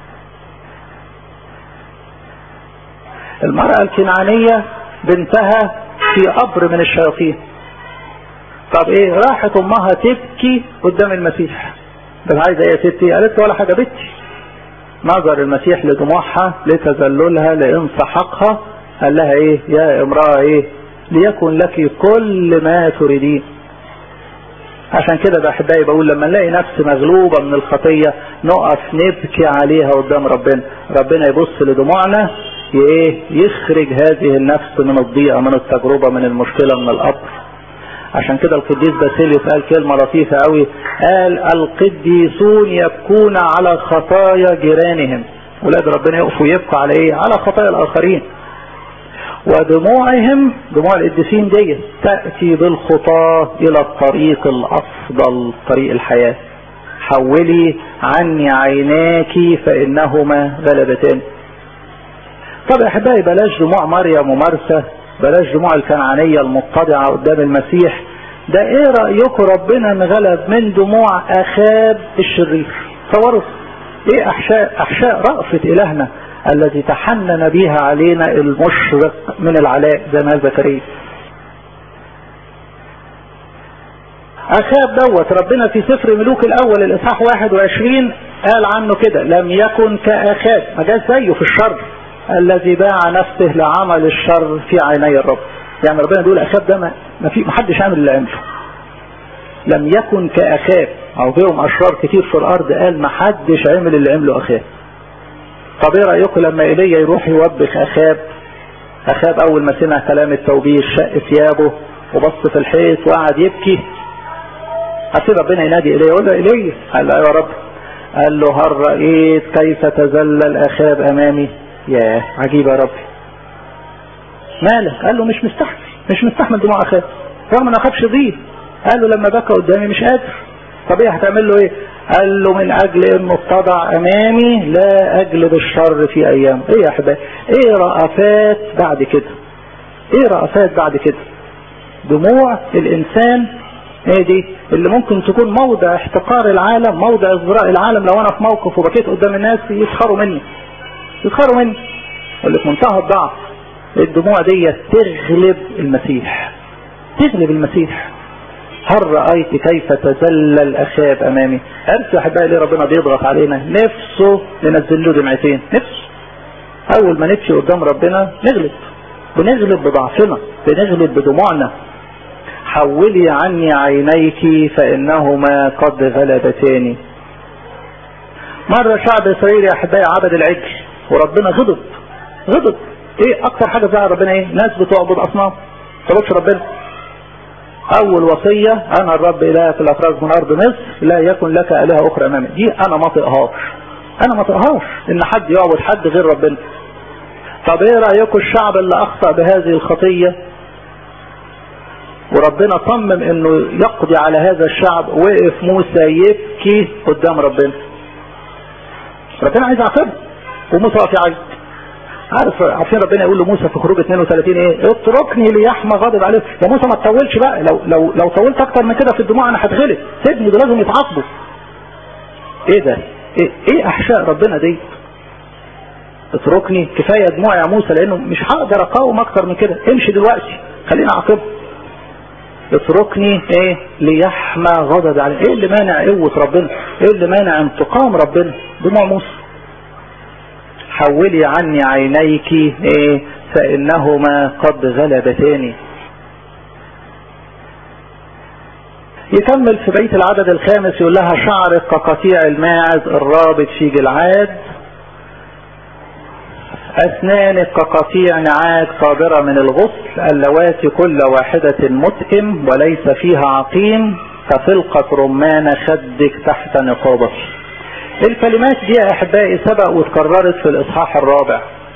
المرأة الكنعانية بنتها في قبر من الشياطين طب ايه راحت امها تبكي قدام المسيح طب عايزه ايه يا ستي قالت له ولا حاجه بنتي نظر المسيح لدموعها لتذللها لانسحاقها قال لها ايه يا امراه ايه ليكن لك كل ما تريدين عشان كده بحبائي بقول لما نلاقي نفس مغلوبة من الخطية نقف نبكي عليها قدام ربنا ربنا يبص لدموعنا ايه يخرج هذه النفس من الضيقة من التجربة من المشكلة من القبر عشان كده القديس باسيليوس قال كلمة لطيفة قوي قال القديسون يبكون على خطايا جيرانهم ولاد ربنا يقفوا يبكوا على ايه على خطايا الاخرين ودموعهم دموع القديسين دي تأتي بالخطاة الى الطريق الافضل طريق الحياة حولي عني عيناك فانهما غلبتان طب يا احبائي بلاش دموع مريم ومرسى بلاش دموع الكنعانية المتضعة قدام المسيح ده ايه رأيكم ربنا انغلب من دموع اخاب الشرير تصوروا ايه احشاء احشاء رأفة الهنا الذي تحنن بها علينا المشرق من العلاء زي ما زكريا اخاب دوت ربنا في سفر ملوك الاول الاصحاح 21 قال عنه كده لم يكن كاخاب ما جاش زيه في الشر الذي باع نفسه لعمل الشر في عيني الرب يعني ربنا بيقول اخاب ده ما في محدش عامل اللي عمله لم يكن كاخاب او فيهم اشرار كتير في الارض قال ما حدش عمل اللي عمله اخاب طب ايه رايكم لما ايليا يروح يوبخ اخاب اخاب اول ما سمع كلام التوبيخ شق ثيابه وبص في الحيط وقعد يبكي أصير ربنا ينادي إليه يقول له إليه قال له يا رب قال له هل رأيت كيف تذلل أخاب أمامي يا عجيب يا رب مالك قال له مش مستحمل مش مستحمل دموع أخاب رغم أن أخاب شديد قال له لما بكى قدامي مش قادر طب ايه هتعمل له ايه قال له من اجل انه اتضع امامي لا اجلب الشر في ايام ايه يا احبائي ايه رأفات بعد كده ايه رأفات بعد كده دموع الانسان ايه دي اللي ممكن تكون موضع احتقار العالم موضع ازدراء العالم لو انا في موقف وبكيت قدام الناس يسخروا مني يسخروا مني اللي في منتهى الضعف الدموع دي تغلب المسيح تغلب المسيح هل رأيت كيف تذلل أخاب أمامي عرفت يا أحبائي ليه ربنا بيضغط علينا نفسه ننزل له دمعتين نفسه أول ما نبكي قدام ربنا نغلب بنغلب بضعفنا بنغلب بدموعنا حولي عني عينيك فإنهما قد غلبتاني مرة شعب إسرائيل يا أحبائي عبد العجل وربنا غضب غضب إيه أكتر حاجة زعل ربنا إيه ناس بتعبد أصنام ما ربنا اول وصية انا الرب الهك الاخراج من ارض مصر لا يكن لك الهة اخرى امامي دي انا ما طقهاش انا ما طقهاش ان حد يعبد حد غير ربنا طب ايه رأيكم الشعب اللي اخطأ بهذه الخطية وربنا صمم انه يقضي على هذا الشعب وقف موسى يبكي قدام ربنا ربنا عايز يعاقبه وموسى واقف يعيط عارف عارفين ربنا يقول لموسى في خروج 32 ايه اتركني ليحمى غاضب عليه يا موسى ما تطولش بقى لو لو لو طولت اكتر من كده في الدموع انا هتغلب سيبني ده لازم يتعاقبوا ايه ده ايه, ايه احشاء ربنا دي اتركني كفايه دموع يا موسى لانه مش هقدر اقاوم اكتر من كده امشي دلوقتي خليني اعاقبه اتركني ايه ليحمى غضب عليه ايه اللي مانع قوه ربنا ايه اللي مانع انتقام ربنا دموع موسى حولي عني عينيك ايه فانهما قد غلبتاني يكمل في بيت العدد الخامس يقول لها شعرك كقطيع الماعز الرابط في جلعاد أسنانك كقطيع نعاج قادرة من الغسل اللواتي كل واحدة متئم وليس فيها عقيم كفلقة رمان خدك تحت نقابك الكلمات دي يا أحبائي سبق واتكررت في الإصحاح الرابع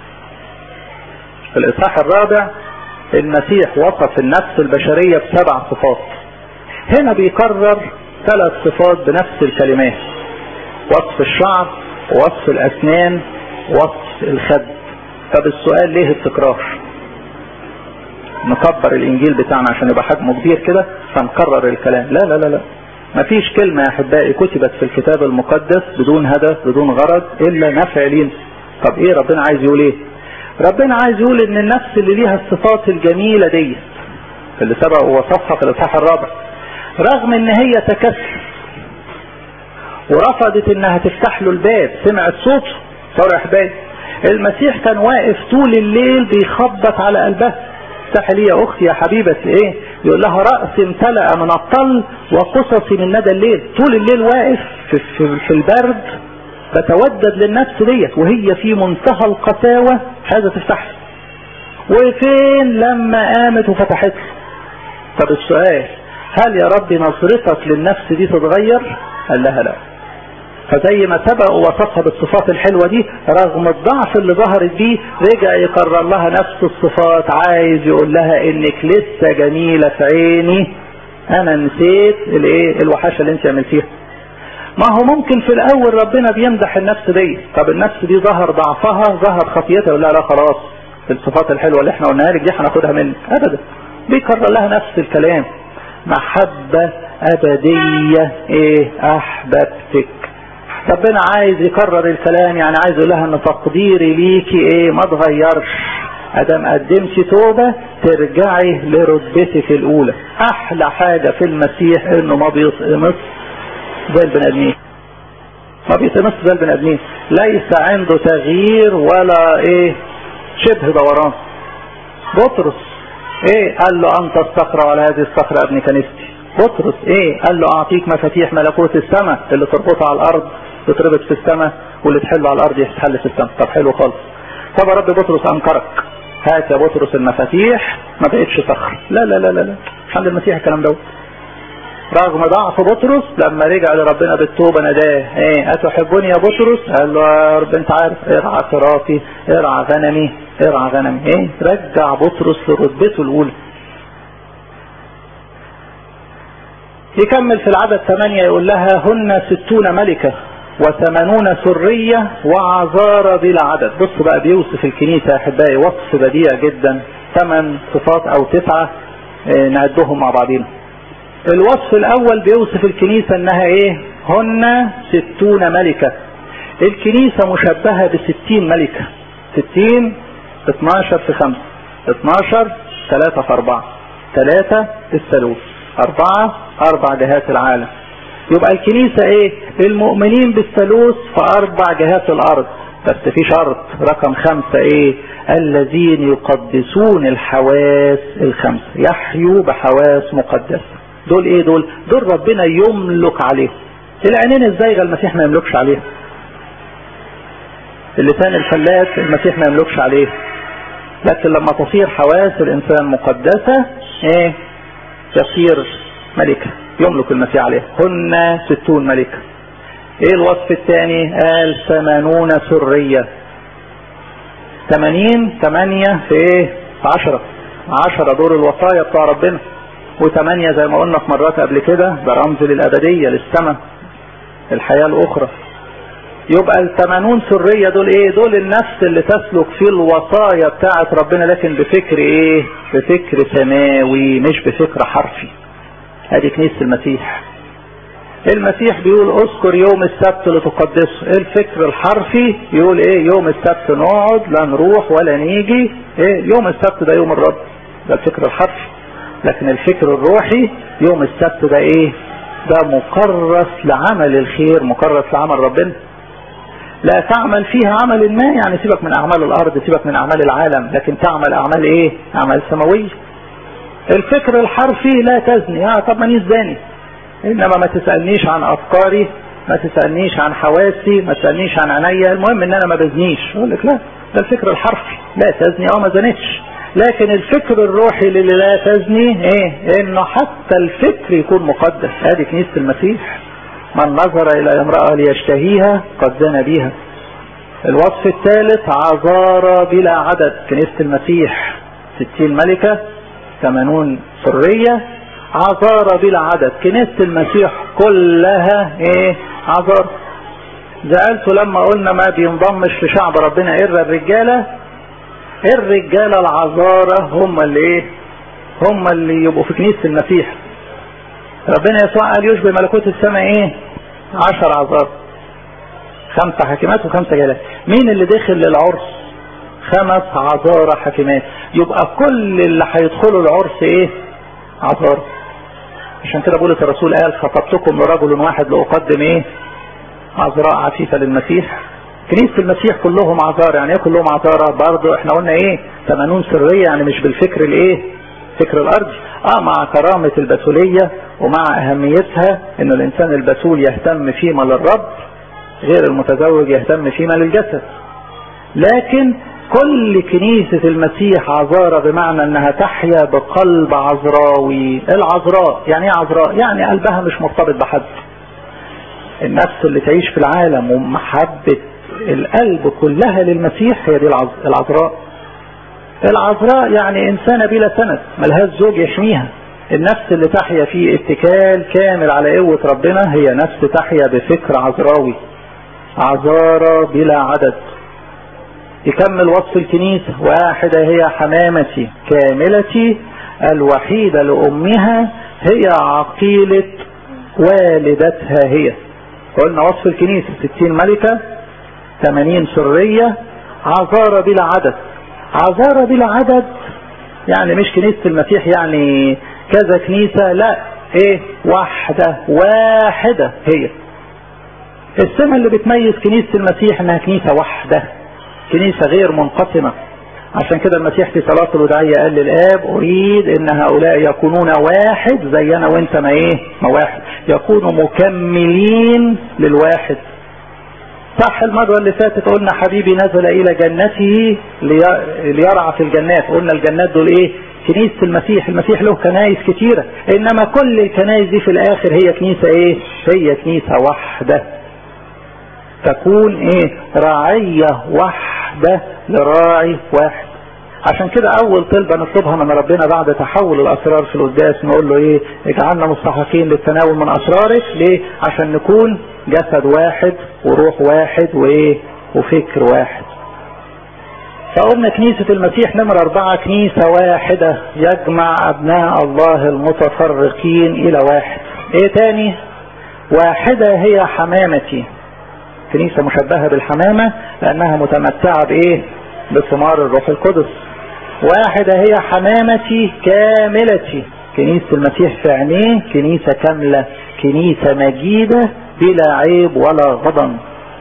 في الإصحاح الرابع المسيح وصف النفس البشرية بسبع صفات هنا بيكرر ثلاث صفات بنفس الكلمات وصف الشعر وصف الأسنان وصف الخد طب السؤال ليه التكرار نكبر الانجيل بتاعنا عشان يبقى حجمه كبير كده فنكرر الكلام لا لا لا لا مفيش كلمة يا احبائي كتبت في الكتاب المقدس بدون هدف بدون غرض الا نفع لينا طب ايه ربنا عايز يقول ايه ربنا عايز يقول ان النفس اللي ليها الصفات الجميلة دي اللي سبق ووصفها في الاصحاح الرابع رغم ان هي تكسر ورفضت انها تفتح له الباب سمعت صوته صار يا احبائي المسيح كان واقف طول الليل بيخبط على قلبها افتحي لي يا اختي يا حبيبتي ايه يقول لها رأسي امتلأ من الطل وقصصي من ندى الليل طول الليل واقف في, في, في البرد بتودد للنفس ديت وهي في منتهى القساوة مش عايزة تفتح وفين لما قامت وفتحت طب السؤال هل يا ربي نظرتك للنفس دي تتغير قال لها لا فزي ما سبق ووصفها بالصفات الحلوة دي رغم الضعف اللي ظهرت بيه رجع يقرر لها نفس الصفات عايز يقول لها انك لسه جميلة في عيني انا نسيت الايه الوحشة اللي انت عملتيها ما هو ممكن في الاول ربنا بيمدح النفس دي طب النفس دي ظهر ضعفها ظهر خطيتها يقول لها لا خلاص الصفات الحلوة اللي احنا قلناها لك دي هناخدها منك ابدا بيكرر لها نفس الكلام محبة ابدية ايه احببتك ربنا عايز يكرر الكلام يعني عايز يقول لها ان تقديري ليكي ايه ما تغيرش ادم قدمتي توبة ترجعي لرتبتك الاولى احلى حاجة في المسيح انه ما بيطقمص زي البني ادمين ما بيطقمص زي البني ادمين ليس عنده تغيير ولا ايه شبه دوران بطرس ايه قال له انت الصخرة ولا هذه الصخرة ابن كنيستي بطرس ايه قال له اعطيك مفاتيح ملكوت السماء اللي تربطها على الارض تتربط في السماء واللي تحل على الارض يتحل في السماء طب حلو خالص طب يا رب بطرس انكرك هات يا بطرس المفاتيح ما بقتش صخر لا لا لا لا لا مش عند المسيح الكلام دوت رغم ضعف بطرس لما رجع لربنا بالتوبه ناداه ايه اتحبني يا بطرس قال له يا رب انت عارف ارعى صراطي ارعى غنمي ارعى غنمي ايه رجع بطرس لرتبته الاولى يكمل في العدد ثمانية يقول لها هن ستون ملكة وثمانون سرية وعذارى بلا عدد بص بقى بيوصف الكنيسة يا أحبائي وصف بديع جدا ثمان صفات أو تسعة اه نعدهم مع بعضنا الوصف الأول بيوصف الكنيسة إنها إيه هن ستون ملكة الكنيسة مشبهة بستين ملكة ستين اتناشر في خمسة اتناشر ثلاثة في أربعة ثلاثة الثالوث أربعة أربع جهات العالم يبقى الكنيسة ايه المؤمنين بالثالوث في اربع جهات الارض بس في شرط رقم خمسة ايه الذين يقدسون الحواس الخمسة يحيوا بحواس مقدسة دول ايه دول دول ربنا يملك عليهم العينين الزايغة المسيح ما يملكش عليها اللسان الفلات المسيح ما يملكش عليه لكن لما تصير حواس الانسان مقدسة ايه تصير ملكة يملك المسيح عليها هن ستون ملكة ايه الوصف الثاني قال ثمانون سرية ثمانين ثمانية في ايه في عشرة عشرة دور الوصايا بتاع ربنا وثمانية زي ما قلنا في مرات قبل كده ده رمز للأبدية للسماء الحياة الأخرى يبقى الثمانون سرية دول ايه دول النفس اللي تسلك في الوصايا بتاعت ربنا لكن بفكر ايه بفكر سماوي مش بفكر حرفي ادي كنيسة المسيح المسيح بيقول اذكر يوم السبت لتقدسه الفكر الحرفي يقول ايه يوم السبت نقعد لا نروح ولا نيجي ايه يوم السبت ده يوم الرب ده الفكر الحرفي لكن الفكر الروحي يوم السبت ده ايه ده مكرس لعمل الخير مكرس لعمل ربنا لا تعمل فيها عمل ما يعني سيبك من اعمال الارض سيبك من اعمال العالم لكن تعمل اعمال ايه اعمال سماويه الفكر الحرفي لا تزني اه طب مانيش زاني انما ما تسألنيش عن افكاري ما تسألنيش عن حواسي ما تسألنيش عن عينيا المهم ان انا ما بزنيش اقول لك لا ده الفكر الحرفي لا تزني او ما زنتش لكن الفكر الروحي اللي لا تزني ايه انه حتى الفكر يكون مقدس هذه كنيسة المسيح من نظر الى امرأة ليشتهيها قد زنى بيها الوصف الثالث عذارى بلا عدد كنيسة المسيح ستين ملكة ثمانون سرية عذارى بلا عدد كنيسة المسيح كلها ايه عذار زعلت لما قلنا ما بينضمش في شعب ربنا الا الرجالة الرجالة العذارى هم اللي ايه هم اللي يبقوا في كنيسة المسيح ربنا يسوع قال يشبه ملكوت السماء ايه عشر عذار خمسة حكيمات وخمسة جلال مين اللي دخل للعرس خمس عذارى حكيمات يبقى كل اللي هيدخلوا العرس ايه عذارى عشان كده بولس الرسول قال خطبتكم لرجل واحد لاقدم ايه عذراء عفيفة للمسيح كنيسة المسيح كلهم عذارى يعني ايه كلهم عذارى برضه احنا قلنا ايه 80 سرية يعني مش بالفكر الايه فكر الارض اه مع كرامة البتولية ومع اهميتها ان الانسان البتول يهتم فيما للرب غير المتزوج يهتم فيما للجسد لكن كل كنيسة المسيح عذارى بمعنى انها تحيا بقلب عذراوي العذراء يعني ايه عذراء يعني قلبها مش مرتبط بحد النفس اللي تعيش في العالم ومحبة القلب كلها للمسيح هي دي العذراء العذراء يعني انسانة بلا سند ملهاش زوج يحميها النفس اللي تحيا في اتكال كامل على قوة ربنا هي نفس تحيا بفكر عذراوي عذارى بلا عدد يكمل وصف الكنيسة واحدة هي حمامتي كاملتي الوحيدة لأمها هي عقيلة والدتها هي قلنا وصف الكنيسة ستين ملكة ثمانين سرية عذارى بلا عدد عذارى بلا عدد يعني مش كنيسة المسيح يعني كذا كنيسة لا ايه واحدة واحدة هي السمة اللي بتميز كنيسة المسيح انها كنيسة واحدة كنيسة غير منقسمة عشان كده المسيح في صلاة الوداعية قال للآب أريد أن هؤلاء يكونون واحد زي أنا وأنت ما إيه ما واحد يكونوا مكملين للواحد صح المرة اللي فاتت قلنا حبيبي نزل إلى جنته ليرعى في الجنات قلنا الجنات دول إيه كنيسة المسيح المسيح له كنايس كتيرة إنما كل الكنايس دي في الآخر هي كنيسة إيه هي كنيسة واحدة تكون ايه رعية واحدة لراعي واحد عشان كده اول طلبة نطلبها من ربنا بعد تحول الاسرار في القداس نقول له ايه اجعلنا مستحقين للتناول من اسرارك ليه عشان نكون جسد واحد وروح واحد وايه وفكر واحد فقلنا كنيسة المسيح نمرة أربعة كنيسة واحدة يجمع أبناء الله المتفرقين إلى واحد إيه تاني واحدة هي حمامتي كنيسة مشبهة بالحمامة لأنها متمتعة بإيه بثمار الروح القدس واحدة هي حمامتي كاملتي كنيسة المسيح في عينيه كنيسة كاملة كنيسة مجيدة بلا عيب ولا غضن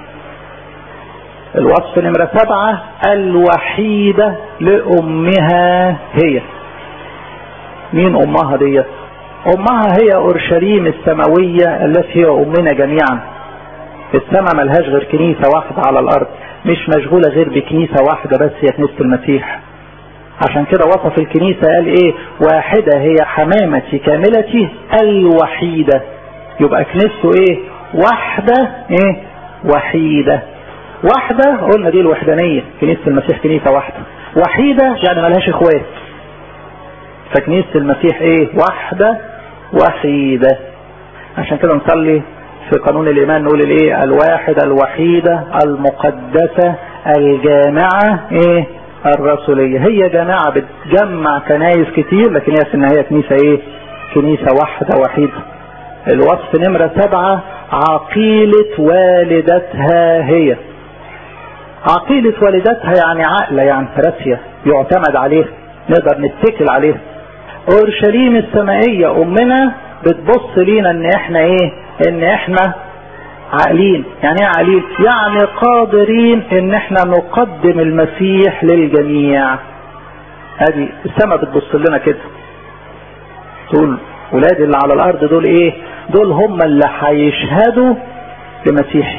الوصف نمرة سبعة الوحيدة لأمها هي مين أمها دي أمها هي أورشليم السماوية التي هي أمنا جميعا السماء ملهاش غير كنيسة واحدة على الأرض مش مشغولة غير بكنيسة واحدة بس هي كنيسة المسيح عشان كده وصف الكنيسة قال ايه واحدة هي حمامتي كاملتي الوحيدة يبقى كنيسته ايه واحدة ايه وحيدة واحدة قلنا دي الوحدانية كنيسة المسيح كنيسة واحدة وحيدة يعني ملهاش اخوات فكنيسة المسيح ايه واحدة وحيدة عشان كده نصلي في قانون الايمان نقول الايه الواحدة الوحيدة المقدسة الجامعة ايه الرسولية هي جماعة بتجمع كنايس كتير لكن هي في النهاية كنيسة ايه كنيسة واحدة وحيدة الوصف نمرة سبعة عقيلة والدتها هي عقيلة والدتها يعني عقلة يعني راسية يعتمد عليه نقدر نتكل عليه اورشليم السمائية امنا بتبص لينا ان احنا ايه ان احنا عاقلين يعني ايه عاقلين يعني قادرين ان احنا نقدم المسيح للجميع ادي السماء بتبص لنا كده تقول ولادي اللي على الارض دول ايه دول هم اللي هيشهدوا لمسيحي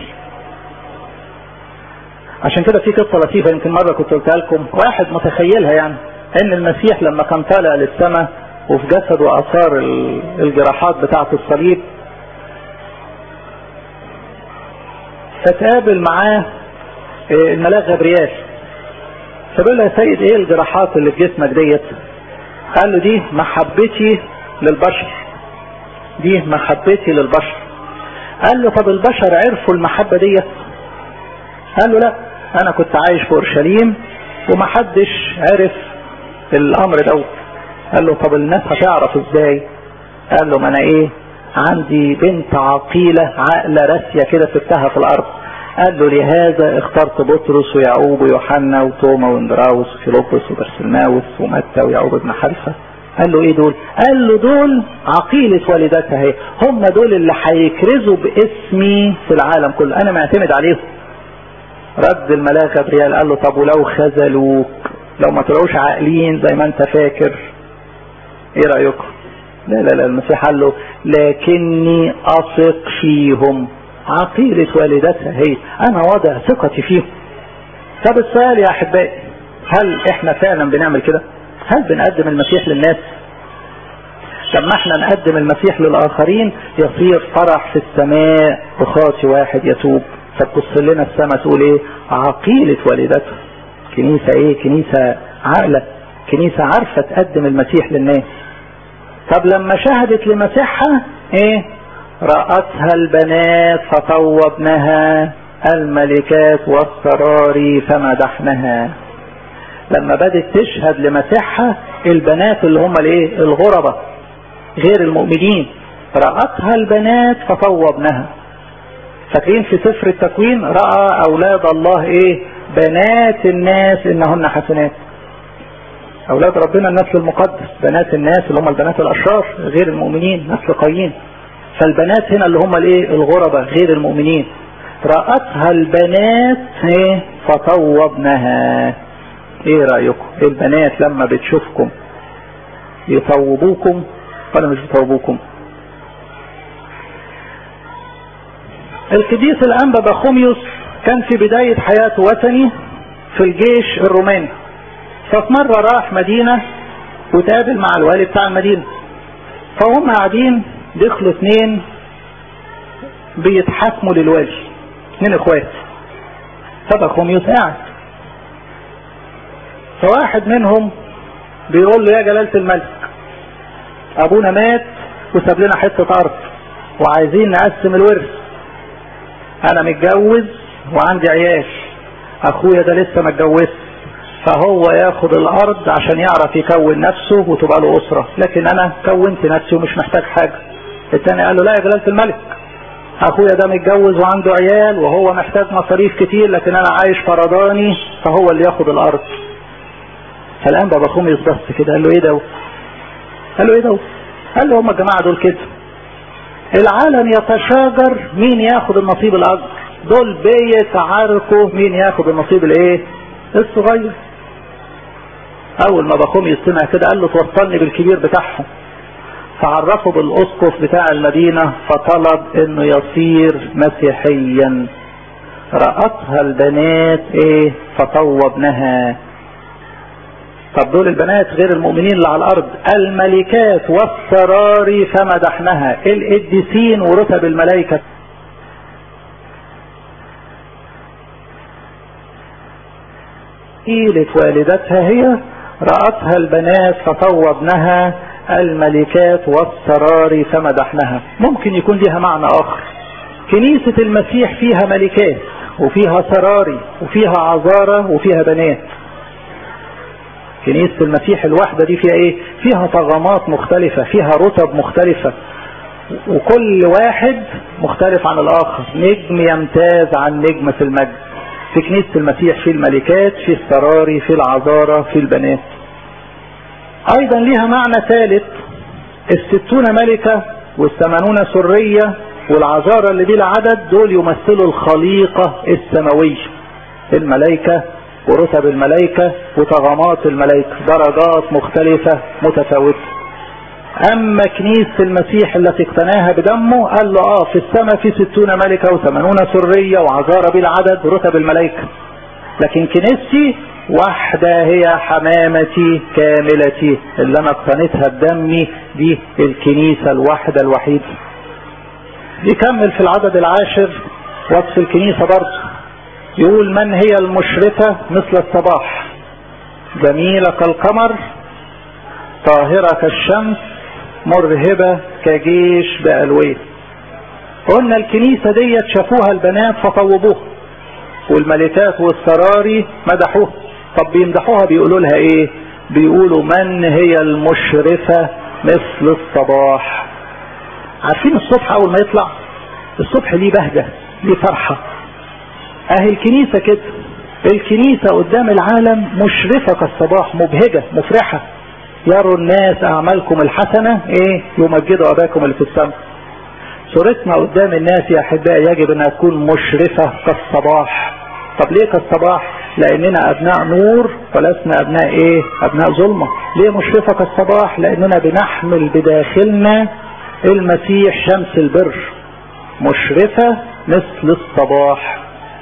عشان كده في قصة لطيفة يمكن مرة كنت قلتها لكم واحد متخيلها يعني ان المسيح لما كان طالع للسماء وفي جسده اثار الجراحات بتاعة الصليب فتقابل معاه الملاك غبريال فبيقول له يا سيد ايه الجراحات اللي في جسمك ديت قال له دي محبتي للبشر دي محبتي للبشر قال له طب البشر عرفوا المحبة ديت قال له لا انا كنت عايش في اورشليم ومحدش عرف الامر دوت قال له طب الناس هتعرف ازاي قال له ما انا ايه عندي بنت عقيلة عقلة راسية كده سبتها في الارض قال له لهذا اخترت بطرس ويعقوب ويوحنا وتوما واندراوس وفيلبس وبرسلماوس ومتى ويعقوب ابن حلفة قال له ايه دول قال له دول عقيلة والدتها اهي هم دول اللي هيكرزوا باسمي في العالم كله انا معتمد عليهم رد الملاك جبريل قال له طب ولو خذلوك لو ما طلعوش عاقلين زي ما انت فاكر ايه رايكم لا لا لا المسيح قال له لكني اثق فيهم عقيلة والدتها هي انا وضع ثقتي فيهم طب السؤال يا احبائي هل احنا فعلا بنعمل كده هل بنقدم المسيح للناس لما احنا نقدم المسيح للاخرين يصير فرح في السماء بخاطي واحد يتوب فتبص لنا السماء تقول ايه عقيلة والدتها كنيسة ايه كنيسة عاقلة كنيسة عارفة تقدم المسيح للناس طب لما شهدت لمسيحها ايه رأتها البنات فطوبنها الملكات والسراري فمدحنها لما بدت تشهد لمسيحها البنات اللي هم الايه الغربة غير المؤمنين رأتها البنات فطوبنها فاكرين في سفر التكوين رأى أولاد الله إيه بنات الناس إنهن حسنات أولاد ربنا النسل المقدس بنات الناس اللي هم البنات الأشرار غير المؤمنين نسل قايين فالبنات هنا اللي هم الإيه الغربة غير المؤمنين رأتها البنات إيه فطوبنها إيه رأيكم البنات لما بتشوفكم يطوبوكم ولا مش يطوبوكم القديس الأنبا بخوميوس كان في بداية حياته وثني في الجيش الروماني ففي مرة راح مدينة وتقابل مع الوالي بتاع المدينة فهم قاعدين دخلوا اثنين بيتحاكموا للوالي اثنين اخوات فبخوميوس قاعد فواحد منهم بيقول له يا جلالة الملك ابونا مات وساب لنا حتة ارض وعايزين نقسم الورث انا متجوز وعندي عيال اخويا ده لسه ما اتجوزش فهو ياخد الارض عشان يعرف يكون نفسه وتبقى له اسره لكن انا كونت نفسي ومش محتاج حاجه التاني قال له لا يا جلاله الملك اخويا ده متجوز وعنده عيال وهو محتاج مصاريف كتير لكن انا عايش فرداني فهو اللي ياخد الارض فالان بابا خوميس بص كده قال له ايه ده قال له ايه ده قال له هم الجماعه دول كده العالم يتشاجر مين ياخد النصيب الاكبر دول بيتعاركوا مين ياخد النصيب الايه الصغير اول ما بخوم يستمع كده قال له توصلني بالكبير بتاعهم فعرفه بالاسقف بتاع المدينة فطلب انه يصير مسيحيا رأتها البنات ايه فطوبنها طب دول البنات غير المؤمنين اللي على الارض الملكات والسراري فمدحنها القديسين ورتب الملائكة قيلت والدتها هي رأتها البنات فطوبنها الملكات والسراري فمدحنها ممكن يكون لها معنى اخر كنيسة المسيح فيها ملكات وفيها سراري وفيها عذارة وفيها بنات كنيسة المسيح الواحدة دي فيها ايه فيها طغمات مختلفة فيها رتب مختلفة وكل واحد مختلف عن الاخر نجم يمتاز عن نجم في المجد في كنيسة المسيح في الملكات في السراري في العذارة في البنات ايضا ليها معنى ثالث الستون ملكة والثمانون سرية والعذارة اللي بلا عدد دول يمثلوا الخليقة السماوية الملائكة ورتب الملائكة وطغمات الملائكة درجات مختلفة متفاوتة اما كنيسة المسيح التي اقتناها بدمه قال له اه في السماء في ستون ملكة وثمانون سرية وعذارى بالعدد ورتب الملائكة لكن كنيستي واحدة هي حمامتي كاملتي اللي انا اقتنيتها بدمي دي الكنيسة الواحدة الوحيدة يكمل في العدد العاشر وصف الكنيسة برضه يقول من هي المشرفة مثل الصباح جميلة كالقمر طاهرة كالشمس مرهبة كجيش بألويه قلنا الكنيسة ديت شافوها البنات فطوبوها والملكات والسراري مدحوها طب بيمدحوها بيقولوا لها ايه بيقولوا من هي المشرفة مثل الصباح عارفين الصبح اول ما يطلع الصبح ليه بهجة ليه فرحة اهي الكنيسة كده الكنيسة قدام العالم مشرفة كالصباح مبهجة مفرحة يروا الناس اعمالكم الحسنة ايه يمجدوا اباكم اللي في السماء صورتنا قدام الناس يا احبائي يجب انها تكون مشرفة كالصباح طب ليه كالصباح لاننا ابناء نور ولسنا ابناء ايه ابناء ظلمة ليه مشرفة كالصباح لاننا بنحمل بداخلنا المسيح شمس البر مشرفة مثل الصباح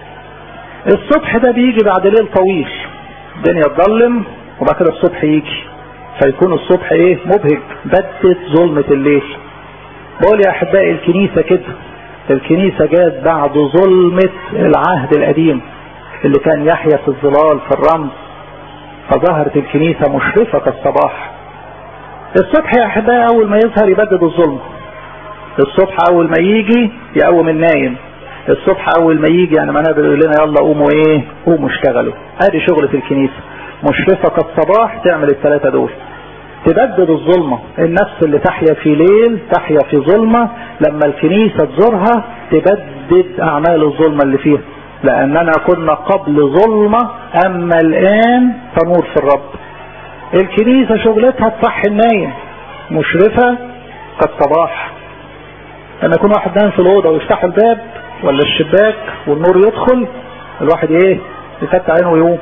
الصبح ده بيجي بعد ليل طويل الدنيا تظلم وبعد كده الصبح يجي فيكون الصبح ايه مبهج بدت ظلمة الليل بقول يا احبائي الكنيسة كده الكنيسة جات بعد ظلمة العهد القديم اللي كان يحيا في الظلال في الرمز فظهرت الكنيسة مشرفة كالصباح الصبح يا احبائي اول ما يظهر يبدد الظلم الصبح اول ما يجي يقوم النايم الصبح اول ما يجي يعني منابر يقول لنا يلا قوموا ايه قوموا اشتغلوا ادي شغلة الكنيسة مشرفة كالصباح تعمل الثلاثة دول تبدد الظلمة النفس اللي تحيا في ليل تحيا في ظلمة لما الكنيسة تزورها تبدد اعمال الظلمة اللي فيها لاننا كنا قبل ظلمة اما الان فنور في الرب الكنيسة شغلتها تصحي النايم مشرفة كالصباح لما يكون واحد نايم في الاوضه ويفتحوا الباب ولا الشباك والنور يدخل الواحد ايه يفتح عينه ويقوم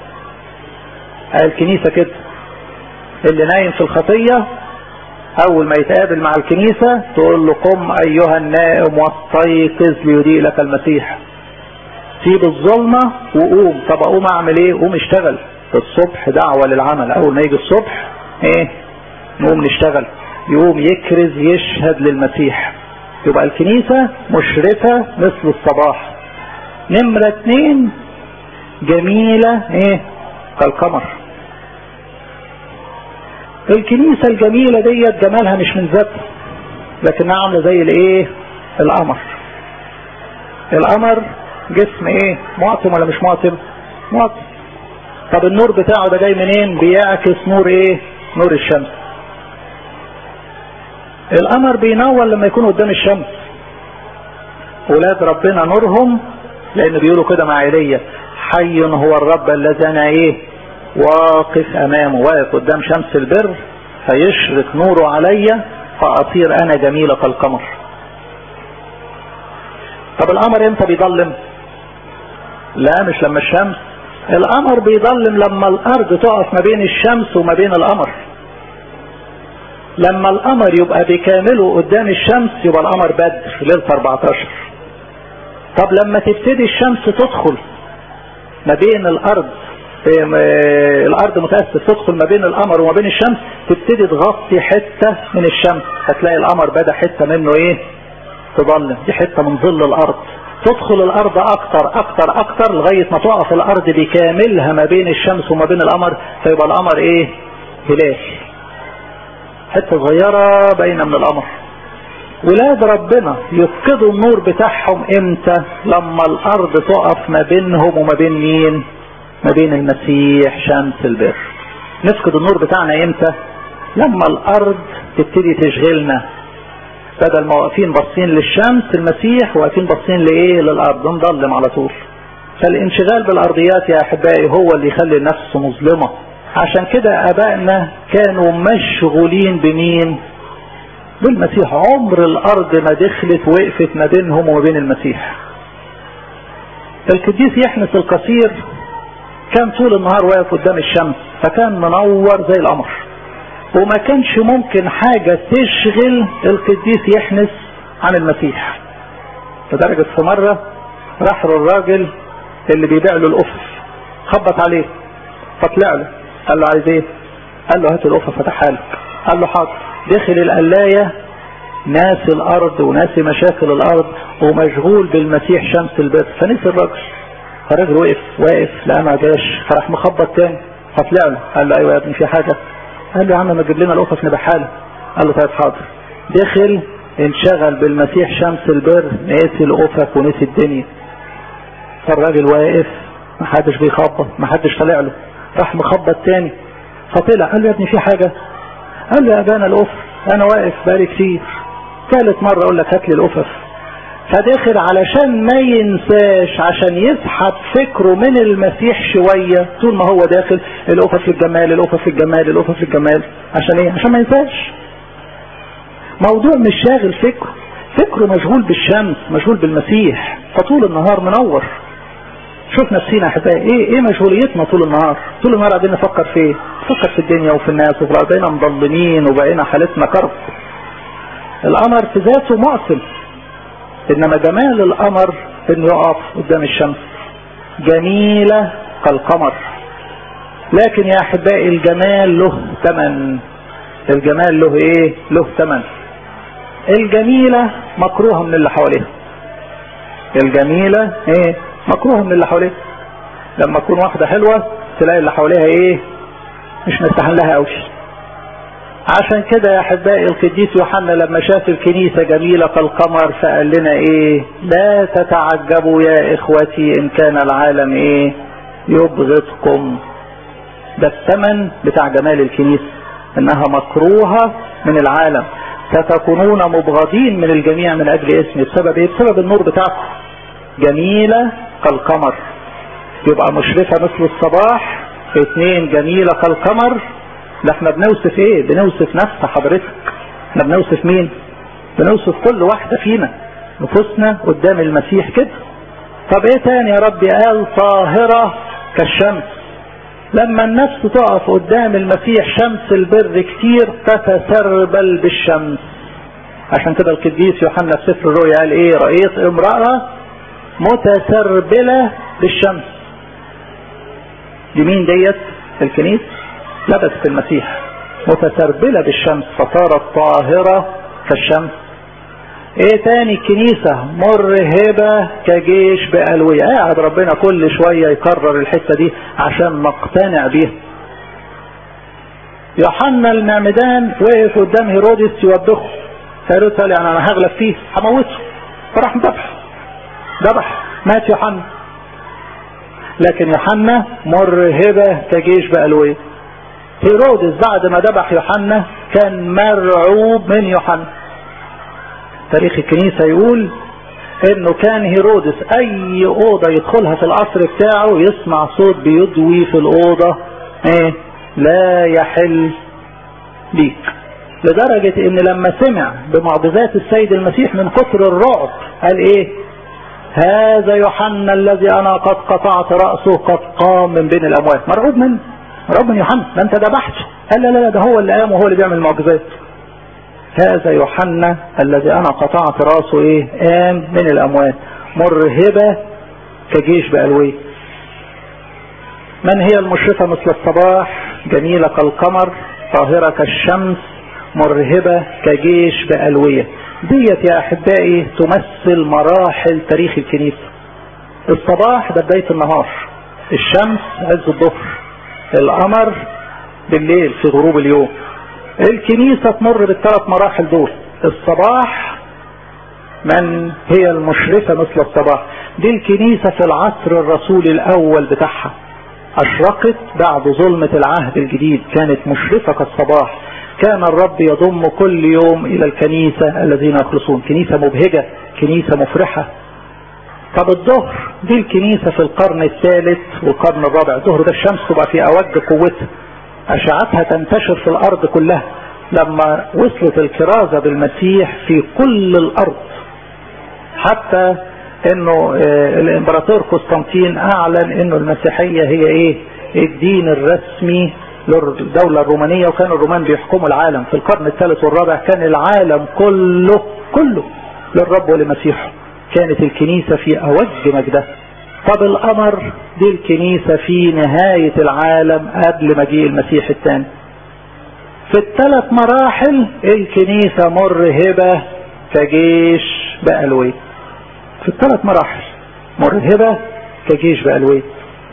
الكنيسه كده اللي نايم في الخطيه اول ما يتقابل مع الكنيسه تقول له قم ايها النائم واستيقظ ليضيء لك المسيح سيب الظلمه وقوم طب اقوم اعمل ايه قوم اشتغل الصبح دعوه للعمل اول ما يجي الصبح ايه نقوم نشتغل يقوم يكرز يشهد للمسيح يبقى الكنيسة مشرفة مثل الصباح نمرة اتنين جميلة ايه كالقمر الكنيسة الجميلة ديت جمالها مش من ذاتها لكنها عاملة زي الايه القمر القمر جسم ايه معتم ولا مش معتم معتم طب النور بتاعه ده جاي منين بيعكس نور ايه نور الشمس القمر بينور لما يكون قدام الشمس ولاد ربنا نورهم لان بيقولوا كده مع ايليا حي هو الرب الذي انا ايه واقف امامه واقف قدام شمس البر فيشرق نوره عليا فاصير انا جميلة كالقمر طب القمر امتى بيضلم لا مش لما الشمس القمر بيضلم لما الارض تقف ما بين الشمس وما بين القمر لما القمر يبقى بكامله قدام الشمس يبقى القمر بدر ليلة 14 طب لما تبتدي الشمس تدخل ما بين الارض الارض متأسف تدخل ما بين القمر وما بين الشمس تبتدي تغطي حتة من الشمس هتلاقي القمر بدا حتة منه ايه تضلم دي حتة من ظل الارض تدخل الارض اكتر اكتر اكتر لغاية ما تقف الارض بكاملها ما بين الشمس وما بين القمر فيبقى القمر ايه هلال حتة صغيرة باينة من القمر ولاد ربنا يفقدوا النور بتاعهم امتى لما الارض تقف ما بينهم وما بين مين ما بين المسيح شمس البر نفقد النور بتاعنا امتى لما الارض تبتدي تشغلنا بدل ما واقفين باصين للشمس المسيح واقفين باصين لايه للارض نضلم على طول فالانشغال بالارضيات يا احبائي هو اللي يخلي النفس مظلمه عشان كده ابائنا كانوا مشغولين بمين بالمسيح عمر الارض ما دخلت وقفت ما بينهم وما بين المسيح القديس يحنس القصير كان طول النهار واقف قدام الشمس فكان منور زي القمر وما كانش ممكن حاجة تشغل القديس يحنس عن المسيح لدرجة في مرة راح له الراجل اللي بيبيع له القفف خبط عليه فطلع له قال له عايز ايه قال له هات القفف فتحها لك قال له حاضر دخل القلاية ناسي الارض وناسي مشاكل الارض ومشغول بالمسيح شمس البر فنسي الراجل فالراجل وقف واقف لا ما جاش فراح مخبط تاني فطلع له قال له ايوه يا ابني في حاجه قال له يا عم ما تجيب لنا القفف نبيعها له قال له طيب حاضر دخل انشغل بالمسيح شمس البر نسي القفف ونسي الدنيا فالراجل واقف ما حدش بيخبط ما حدش طالع له راح مخبط تاني فطلع قال له يا ابني في حاجه قال له يا ابانا القفف انا واقف بقالي كتير ثالث مرة اقول لك هات لي القفف فداخل علشان ما ينساش عشان يسحب فكره من المسيح شوية طول ما هو داخل القفف للجمال القفف للجمال القفف للجمال عشان ايه عشان ما ينساش موضوع مش شاغل فكره فكره مشغول بالشمس مشغول بالمسيح فطول النهار منور شوف نفسينا احبائي ايه ايه مشغوليتنا طول النهار طول النهار قاعدين نفكر في ايه نفكر في الدنيا وفي الناس وفي بقينا مضلمين وبقينا حالتنا كرب القمر في ذاته معصم انما جمال القمر انه يقف قدام الشمس جميلة كالقمر لكن يا احبائي الجمال له ثمن الجمال له ايه له ثمن الجميلة مكروهة من اللي حواليها الجميلة ايه مكروهة من اللي حواليها لما تكون واحدة حلوة تلاقي اللي حواليها ايه مش مستحن لها قوي عشان كده يا احبائي القديس يوحنا لما شاف الكنيسة جميلة كالقمر فقال لنا ايه لا تتعجبوا يا اخوتي ان كان العالم ايه يبغضكم ده الثمن بتاع جمال الكنيسة انها مكروهة من العالم ستكونون مبغضين من الجميع من اجل اسمي بسبب ايه بسبب النور بتاعكم جميلة كالقمر يبقى مشرفة مثل الصباح اثنين جميلة كالقمر ده احنا بنوصف ايه بنوصف نفس حضرتك احنا بنوصف مين بنوصف كل واحدة فينا نفوسنا قدام المسيح كده طب ايه تاني يا ربي قال طاهرة كالشمس لما النفس تقف قدام المسيح شمس البر كتير تتسربل بالشمس عشان كده القديس يوحنا في سفر الرؤيا قال ايه رأيت امرأة متسربلة بالشمس دي مين ديت الكنيسة لبست المسيح متسربلة بالشمس فصارت طاهرة كالشمس ايه تاني الكنيسة مرهبة كجيش بألوية قاعد ربنا كل شوية يكرر الحتة دي عشان نقتنع بيها يوحنا المعمدان وقف قدام هيرودس يوبخه فهيرودس قال يعني انا هغلب فيه هموته فراح ذبح ذبح مات يوحنا لكن يوحنا مرهبة كجيش بألوية هيرودس بعد ما ذبح يوحنا كان مرعوب من يوحنا تاريخ الكنيسة يقول انه كان هيرودس اي اوضة يدخلها في القصر بتاعه يسمع صوت بيدوي في الاوضة ايه لا يحل ليك لدرجة ان لما سمع بمعجزات السيد المسيح من كتر الرعب قال ايه هذا يوحنا الذي انا قد قطعت رأسه قد قام من بين الاموات مرعوب منه مرعوب من يوحنا ده انت ذبحته قال لا لا ده هو اللي قام وهو اللي بيعمل معجزات هذا يوحنا الذي انا قطعت راسه ايه قام من الاموات مرهبة كجيش بألوية من هي المشرفة مثل الصباح جميلة كالقمر طاهرة كالشمس مرهبة كجيش بألوية ديت يا احبائي تمثل مراحل تاريخ الكنيسة الصباح ده بداية النهار الشمس عز الظهر القمر بالليل في غروب اليوم الكنيسة تمر بالثلاث مراحل دول الصباح من هي المشرفة مثل الصباح دي الكنيسة في العصر الرسولي الاول بتاعها اشرقت بعد ظلمة العهد الجديد كانت مشرفة كالصباح كان الرب يضم كل يوم الى الكنيسة الذين يخلصون كنيسة مبهجة كنيسة مفرحة طب الظهر دي الكنيسة في القرن الثالث والقرن الرابع الظهر ده الشمس تبقى في اوج قوتها اشعتها تنتشر في الارض كلها لما وصلت الكرازة بالمسيح في كل الارض حتى انه الامبراطور قسطنطين اعلن انه المسيحية هي ايه الدين الرسمي للدولة الرومانية وكان الرومان بيحكموا العالم في القرن الثالث والرابع كان العالم كله كله للرب ولمسيحه كانت الكنيسة في أوج مجدها طب القمر دي الكنيسة في نهاية العالم قبل مجيء المسيح الثاني في الثلاث مراحل الكنيسة مرهبة كجيش بألوي في الثلاث مراحل مرهبة كجيش بألوي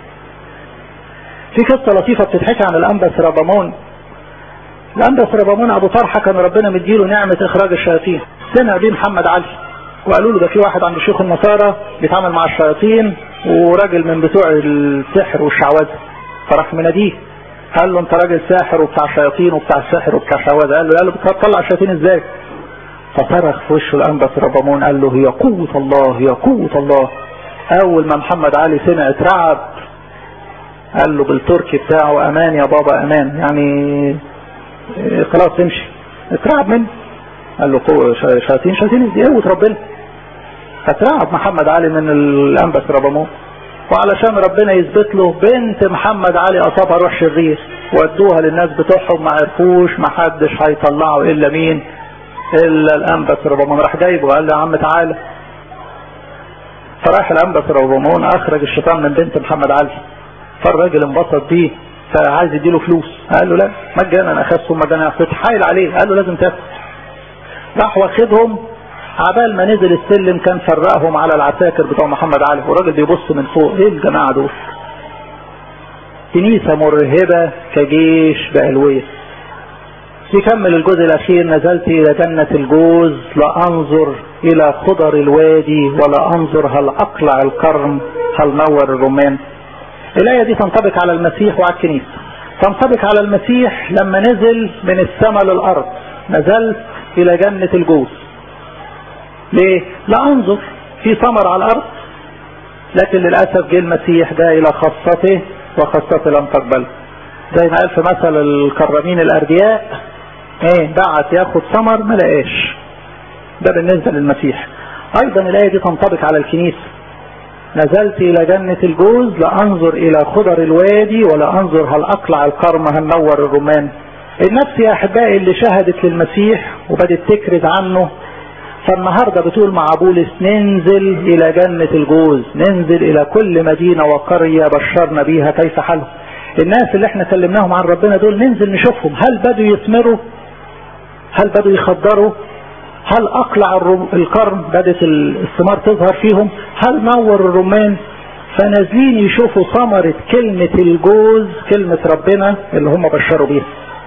في قصة لطيفة بتتحكي عن الأنبس ربامون الأنبس ربامون أبو طرحة كان ربنا مديله نعمة إخراج الشياطين سمع بيه محمد علي وقالوا له ده في واحد عند شيوخ النصارى بيتعامل مع الشياطين وراجل من بتوع السحر والشعوذة فراح مناديه قال له انت راجل ساحر وبتاع شياطين وبتاع سحر وبتاع شعوذة قال له قال له بتطلع الشياطين ازاي فصرخ في وشه الانبس ربامون قال له هي قوة الله هي قوة الله اول ما محمد علي سمع اترعب قال له بالتركي بتاعه امان يا بابا امان يعني خلاص امشي اترعب منه قال له قوة شياطين شياطين دي قوة ربنا فترعب محمد علي من الانبس ربامون وعلشان ربنا يثبت له بنت محمد علي اصابها روح شرير ودوها للناس بتوعهم ما عرفوش ما حدش هيطلعه الا مين الا الانبس ربامون راح جايبه قال له يا عم تعالى فراح الانبس ربامون اخرج الشيطان من بنت محمد علي فالراجل انبسط بيه فعايز يديله فلوس قال له لا مجانا اخذته مجانا ياخد حايل عليه قال له لازم تاخد راح واخدهم عبال ما نزل السلم كان فرقهم على العساكر بتوع محمد علي والراجل بيبص من فوق ايه الجماعه دول كنيسة مرهبة كجيش بألوية يكمل الجزء الأخير نزلت إلى جنة الجوز لأنظر إلى خضر الوادي ولا أنظر هل أقلع الكرم هل نور الرمان الآية دي تنطبق على المسيح وعلى الكنيسة تنطبق على المسيح لما نزل من السماء للأرض نزلت إلى جنة الجوز ليه؟ لأنظر في ثمر على الأرض لكن للأسف جه المسيح ده إلى خاصته وخاصته لم تقبل زي ما قال في مثل الكرامين الأردياء ايه بعت ياخد ثمر ما لقاش ده بالنسبة للمسيح أيضا الآية دي تنطبق على الكنيسة نزلت إلى جنة الجوز لأنظر إلى خضر الوادي ولا أنظر هل أقلع الكرم هل نور الرمان النفس يا أحبائي اللي شهدت للمسيح وبدت تكرز عنه فالنهاردة بتقول مع بولس ننزل إلى جنة الجوز ننزل إلى كل مدينة وقرية بشرنا بيها كيف حالهم الناس اللي احنا كلمناهم عن ربنا دول ننزل نشوفهم هل بدوا يثمروا هل بدوا يخدروا هل اقلع القرن بدت الثمار تظهر فيهم هل نور الرمان فنازلين يشوفوا ثمرة كلمة الجوز كلمة ربنا اللي هم بشروا بيها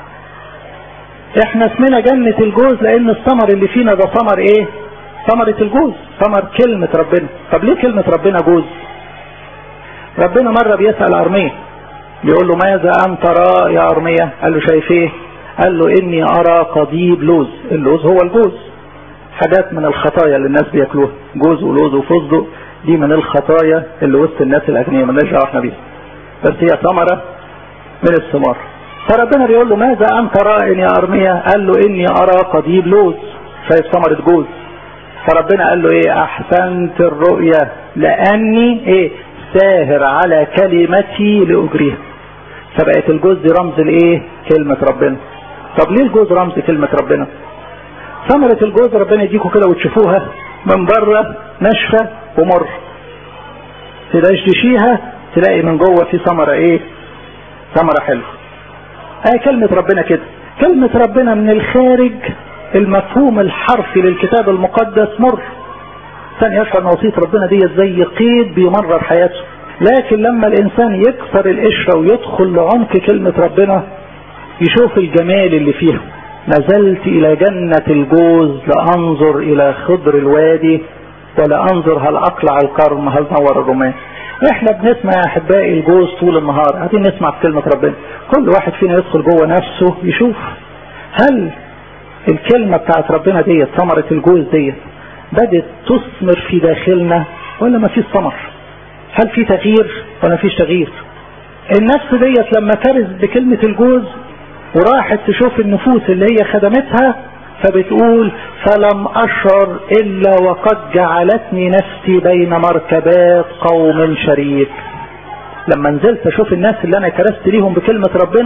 احنا اسمنا جنة الجوز لان الثمر اللي فينا ده ثمر ايه ثمرة الجوز ثمر كلمة ربنا طب ليه كلمة ربنا جوز ربنا مرة بيسأل ارمية بيقول له ماذا انت ترى يا ارمية قال له شايف ايه قال له اني ارى قضيب لوز اللوز هو الجوز حاجات من الخطايا اللي الناس بياكلوها جوز ولوز وفستق دي من الخطايا اللي وسط الناس الاغنياء مالناش دعوه احنا بيها بس هي ثمره من الثمار فربنا بيقول له ماذا انت رائن يا ارميا قال له اني ارى قضيب لوز شايف ثمره جوز فربنا قال له ايه احسنت الرؤيا لاني ايه ساهر على كلمتي لاجريها فبقت الجوز دي رمز لايه كلمه ربنا طب ليه الجوز رمز كلمه ربنا ثمرة الجوز ربنا يديكوا كده وتشوفوها من بره ناشفة ومر تدشدشيها تلاقي من جوه في ثمرة ايه ثمرة حلوة اي كلمة ربنا كده كلمة ربنا من الخارج المفهوم الحرفي للكتاب المقدس مر ثاني يشعر ان وصية ربنا دي زي قيد بيمرر حياته لكن لما الانسان يكسر القشرة ويدخل لعمق كلمة ربنا يشوف الجمال اللي فيها نزلت إلى جنة الجوز لأنظر إلى خضر الوادي ولا أنظر هل أقلع الكرم هل نور الرمان احنا بنسمع يا احبائي الجوز طول النهار قاعدين نسمع في كلمة ربنا كل واحد فينا يدخل جوه نفسه يشوف هل الكلمة بتاعت ربنا ديت ثمرة الجوز ديت بدت تثمر في داخلنا ولا ما فيش ثمر هل في تغيير ولا فيش تغيير النفس ديت لما كرز بكلمة الجوز وراحت تشوف النفوس اللي هي خدمتها فبتقول فلم أشعر إلا وقد جعلتني نفسي بين مركبات قوم شريك لما نزلت أشوف الناس اللي أنا كرست ليهم بكلمة ربنا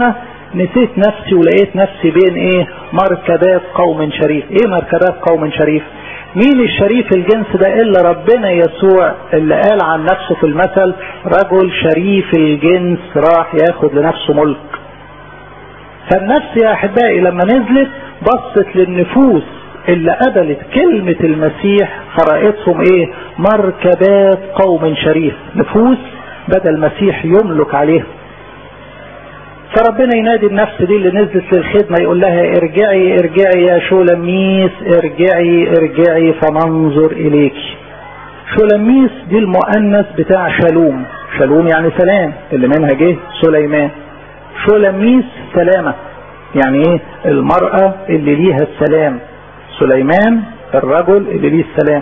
نسيت نفسي ولقيت نفسي بين ايه مركبات قوم شريف ايه مركبات قوم شريف مين الشريف الجنس ده الا ربنا يسوع اللي قال عن نفسه في المثل رجل شريف الجنس راح ياخد لنفسه ملك فالنفس يا احبائي لما نزلت بصت للنفوس اللي قبلت كلمة المسيح فرأتهم ايه مركبات قوم شريف نفوس بدل المسيح يملك عليهم فربنا ينادي النفس دي اللي نزلت للخدمة يقول لها ارجعي ارجعي يا شولميس ارجعي ارجعي فننظر اليك شولميس دي المؤنث بتاع شالوم شالوم يعني سلام اللي منها جه سليمان شولميس سلامة يعني ايه المرأة اللي ليها السلام سليمان الرجل اللي ليه السلام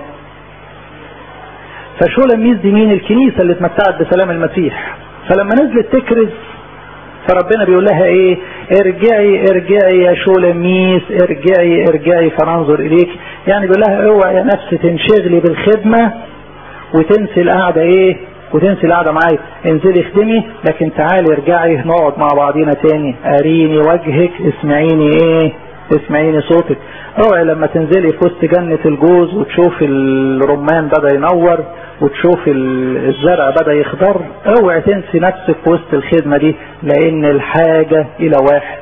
فشولميس دي مين الكنيسة اللي اتمتعت بسلام المسيح فلما نزلت تكرز فربنا بيقول لها ايه ارجعي ارجعي يا شولميس ارجعي ارجعي فننظر اليك يعني بيقول لها اوعي يا نفس تنشغلي بالخدمة وتنسي القعدة ايه وتنسي القعدة معايا انزلي اخدمي لكن تعالي ارجعي نقعد مع بعضينا تاني اريني وجهك اسمعيني ايه اسمعيني صوتك اوعي لما تنزلي في وسط جنة الجوز وتشوف الرمان بدأ ينور وتشوف الزرع بدأ يخضر اوعي تنسي نفسك في وسط الخدمة دي لان الحاجة الى واحد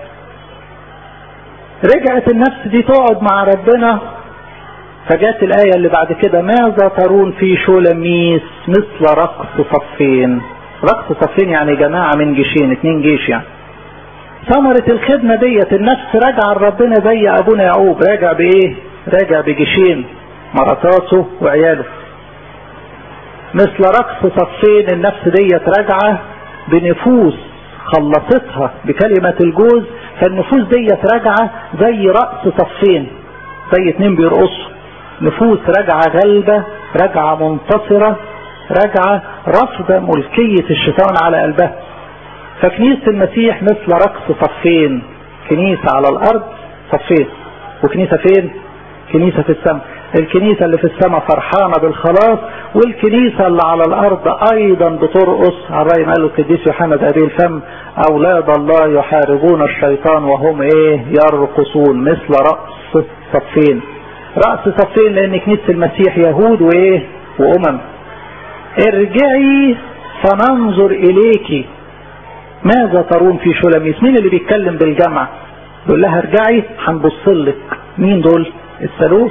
رجعت النفس دي تقعد مع ربنا فجات الآية اللي بعد كده ماذا ترون في شولميس مثل رقص صفين رقص صفين يعني جماعة من جيشين اتنين جيش يعني ثمرة الخدمة ديت النفس راجعة لربنا زي ابونا يعقوب راجع بايه راجع بجيشين مراتاته وعياله مثل رقص صفين النفس ديت راجعة بنفوس خلصتها بكلمة الجوز فالنفوس ديت راجعة زي رقص صفين زي اتنين بيرقصوا نفوس راجعة غلبة راجعة منتصرة راجعة رفض ملكية الشيطان على قلبها فكنيسة المسيح مثل رقص صفين كنيسة على الأرض صفين وكنيسة فين كنيسة في السماء الكنيسة اللي في السماء فرحانة بالخلاص والكنيسة اللي على الأرض أيضا بترقص على رأي ما قاله القديس يوحنا أبي الفم أولاد الله يحاربون الشيطان وهم إيه يرقصون مثل رأس صفين رأس صفين لأن كنيسة المسيح يهود وإيه وأمم ارجعي فننظر إليك ماذا ترون في شلميس مين اللي بيتكلم بالجمع يقول لها ارجعي هنبص لك مين دول الثالوث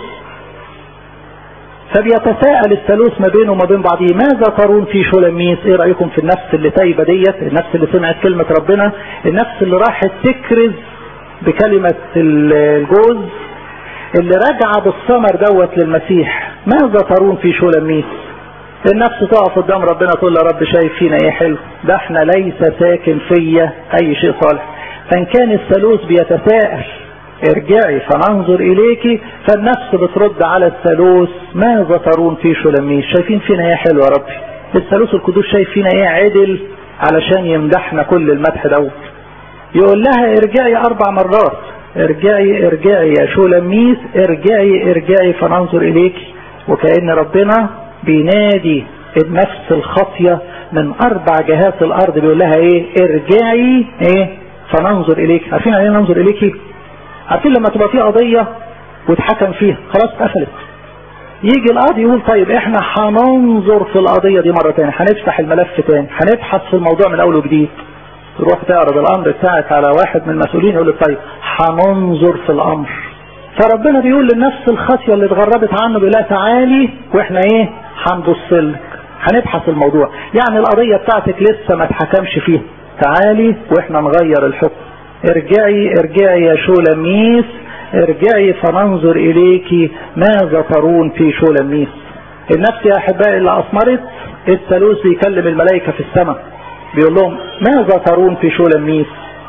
فبيتساءل الثالوث ما بينه وما بين بعضه ماذا ترون في شلميس ايه رايكم في النفس اللي تايبه ديت النفس اللي سمعت كلمه ربنا النفس اللي راحت تكرز بكلمه الجوز اللي راجعه بالثمر دوت للمسيح ماذا ترون في شلميس النفس تقف قدام ربنا تقول يا رب شايف فينا ايه حلو ده احنا ليس ساكن فيا اي شيء صالح فان كان الثالوث بيتساءل ارجعي فننظر اليك فالنفس بترد على الثالوث ماذا ترون في شلميس شايفين فينا ايه حلو يا ربي الثالوث القدوس شايف فينا ايه عدل علشان يمدحنا كل المدح دوت يقول لها ارجعي اربع مرات ارجعي ارجعي يا شلميس ارجعي ارجعي فننظر اليك وكأن ربنا بينادي النفس الخاطية من اربع جهات الارض بيقول لها ايه ارجعي ايه فننظر اليك عارفين يعني ايه ننظر اليك عارفين لما تبقى في قضية واتحكم فيها خلاص اتقفلت يجي القاضي يقول طيب احنا هننظر في القضية دي مرة تانية هنفتح الملف تاني هنبحث في الموضوع من اول وجديد تروح تعرض الامر بتاعك على واحد من المسؤولين يقول طيب هننظر في الامر فربنا بيقول للنفس الخاطية اللي اتغربت عنه بيقول لها تعالي واحنا ايه هنبص لك هنبحث الموضوع يعني القضية بتاعتك لسه ما اتحكمش فيها تعالي واحنا نغير الحكم ارجعي ارجعي يا شولميس ارجعي فننظر اليك ماذا ترون في شولميس النفس يا احبائي اللي اثمرت الثالوث بيكلم الملائكة في السماء بيقول لهم ماذا ترون في شولميس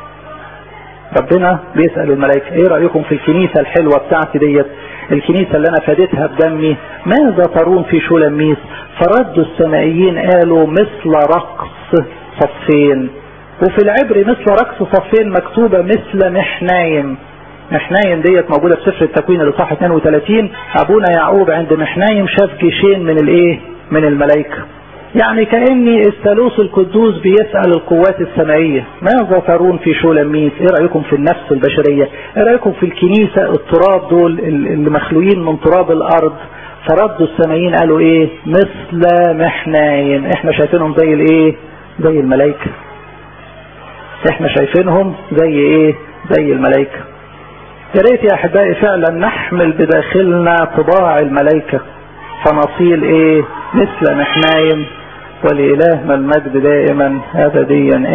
ربنا بيسأل الملائكة ايه رأيكم في الكنيسة الحلوة بتاعتي ديت الكنيسة اللي انا فادتها بدمي ماذا ترون في شولميس فردوا السمائيين قالوا مثل رقص صفين وفي العبر مثل رقص صفين مكتوبة مثل محنايم محنايم ديت موجودة في سفر التكوين الاصحاح 32 ابونا يعقوب عند محنايم شاف جيشين من الايه من الملائكة يعني كأني الثالوث القدوس بيسأل القوات السمائية ماذا ترون في شولميت ايه رأيكم في النفس البشرية ايه رأيكم في الكنيسة التراب دول اللي مخلوقين من تراب الارض فردوا السمائيين قالوا ايه مثل محنايم احنا شايفينهم زي الايه زي الملائكة احنا شايفينهم زي ايه زي الملائكة يا ريت يا احبائي فعلا نحمل بداخلنا طباع الملائكة فنصيل ايه مثل محنايم ولإلهنا المجد دائما أبديا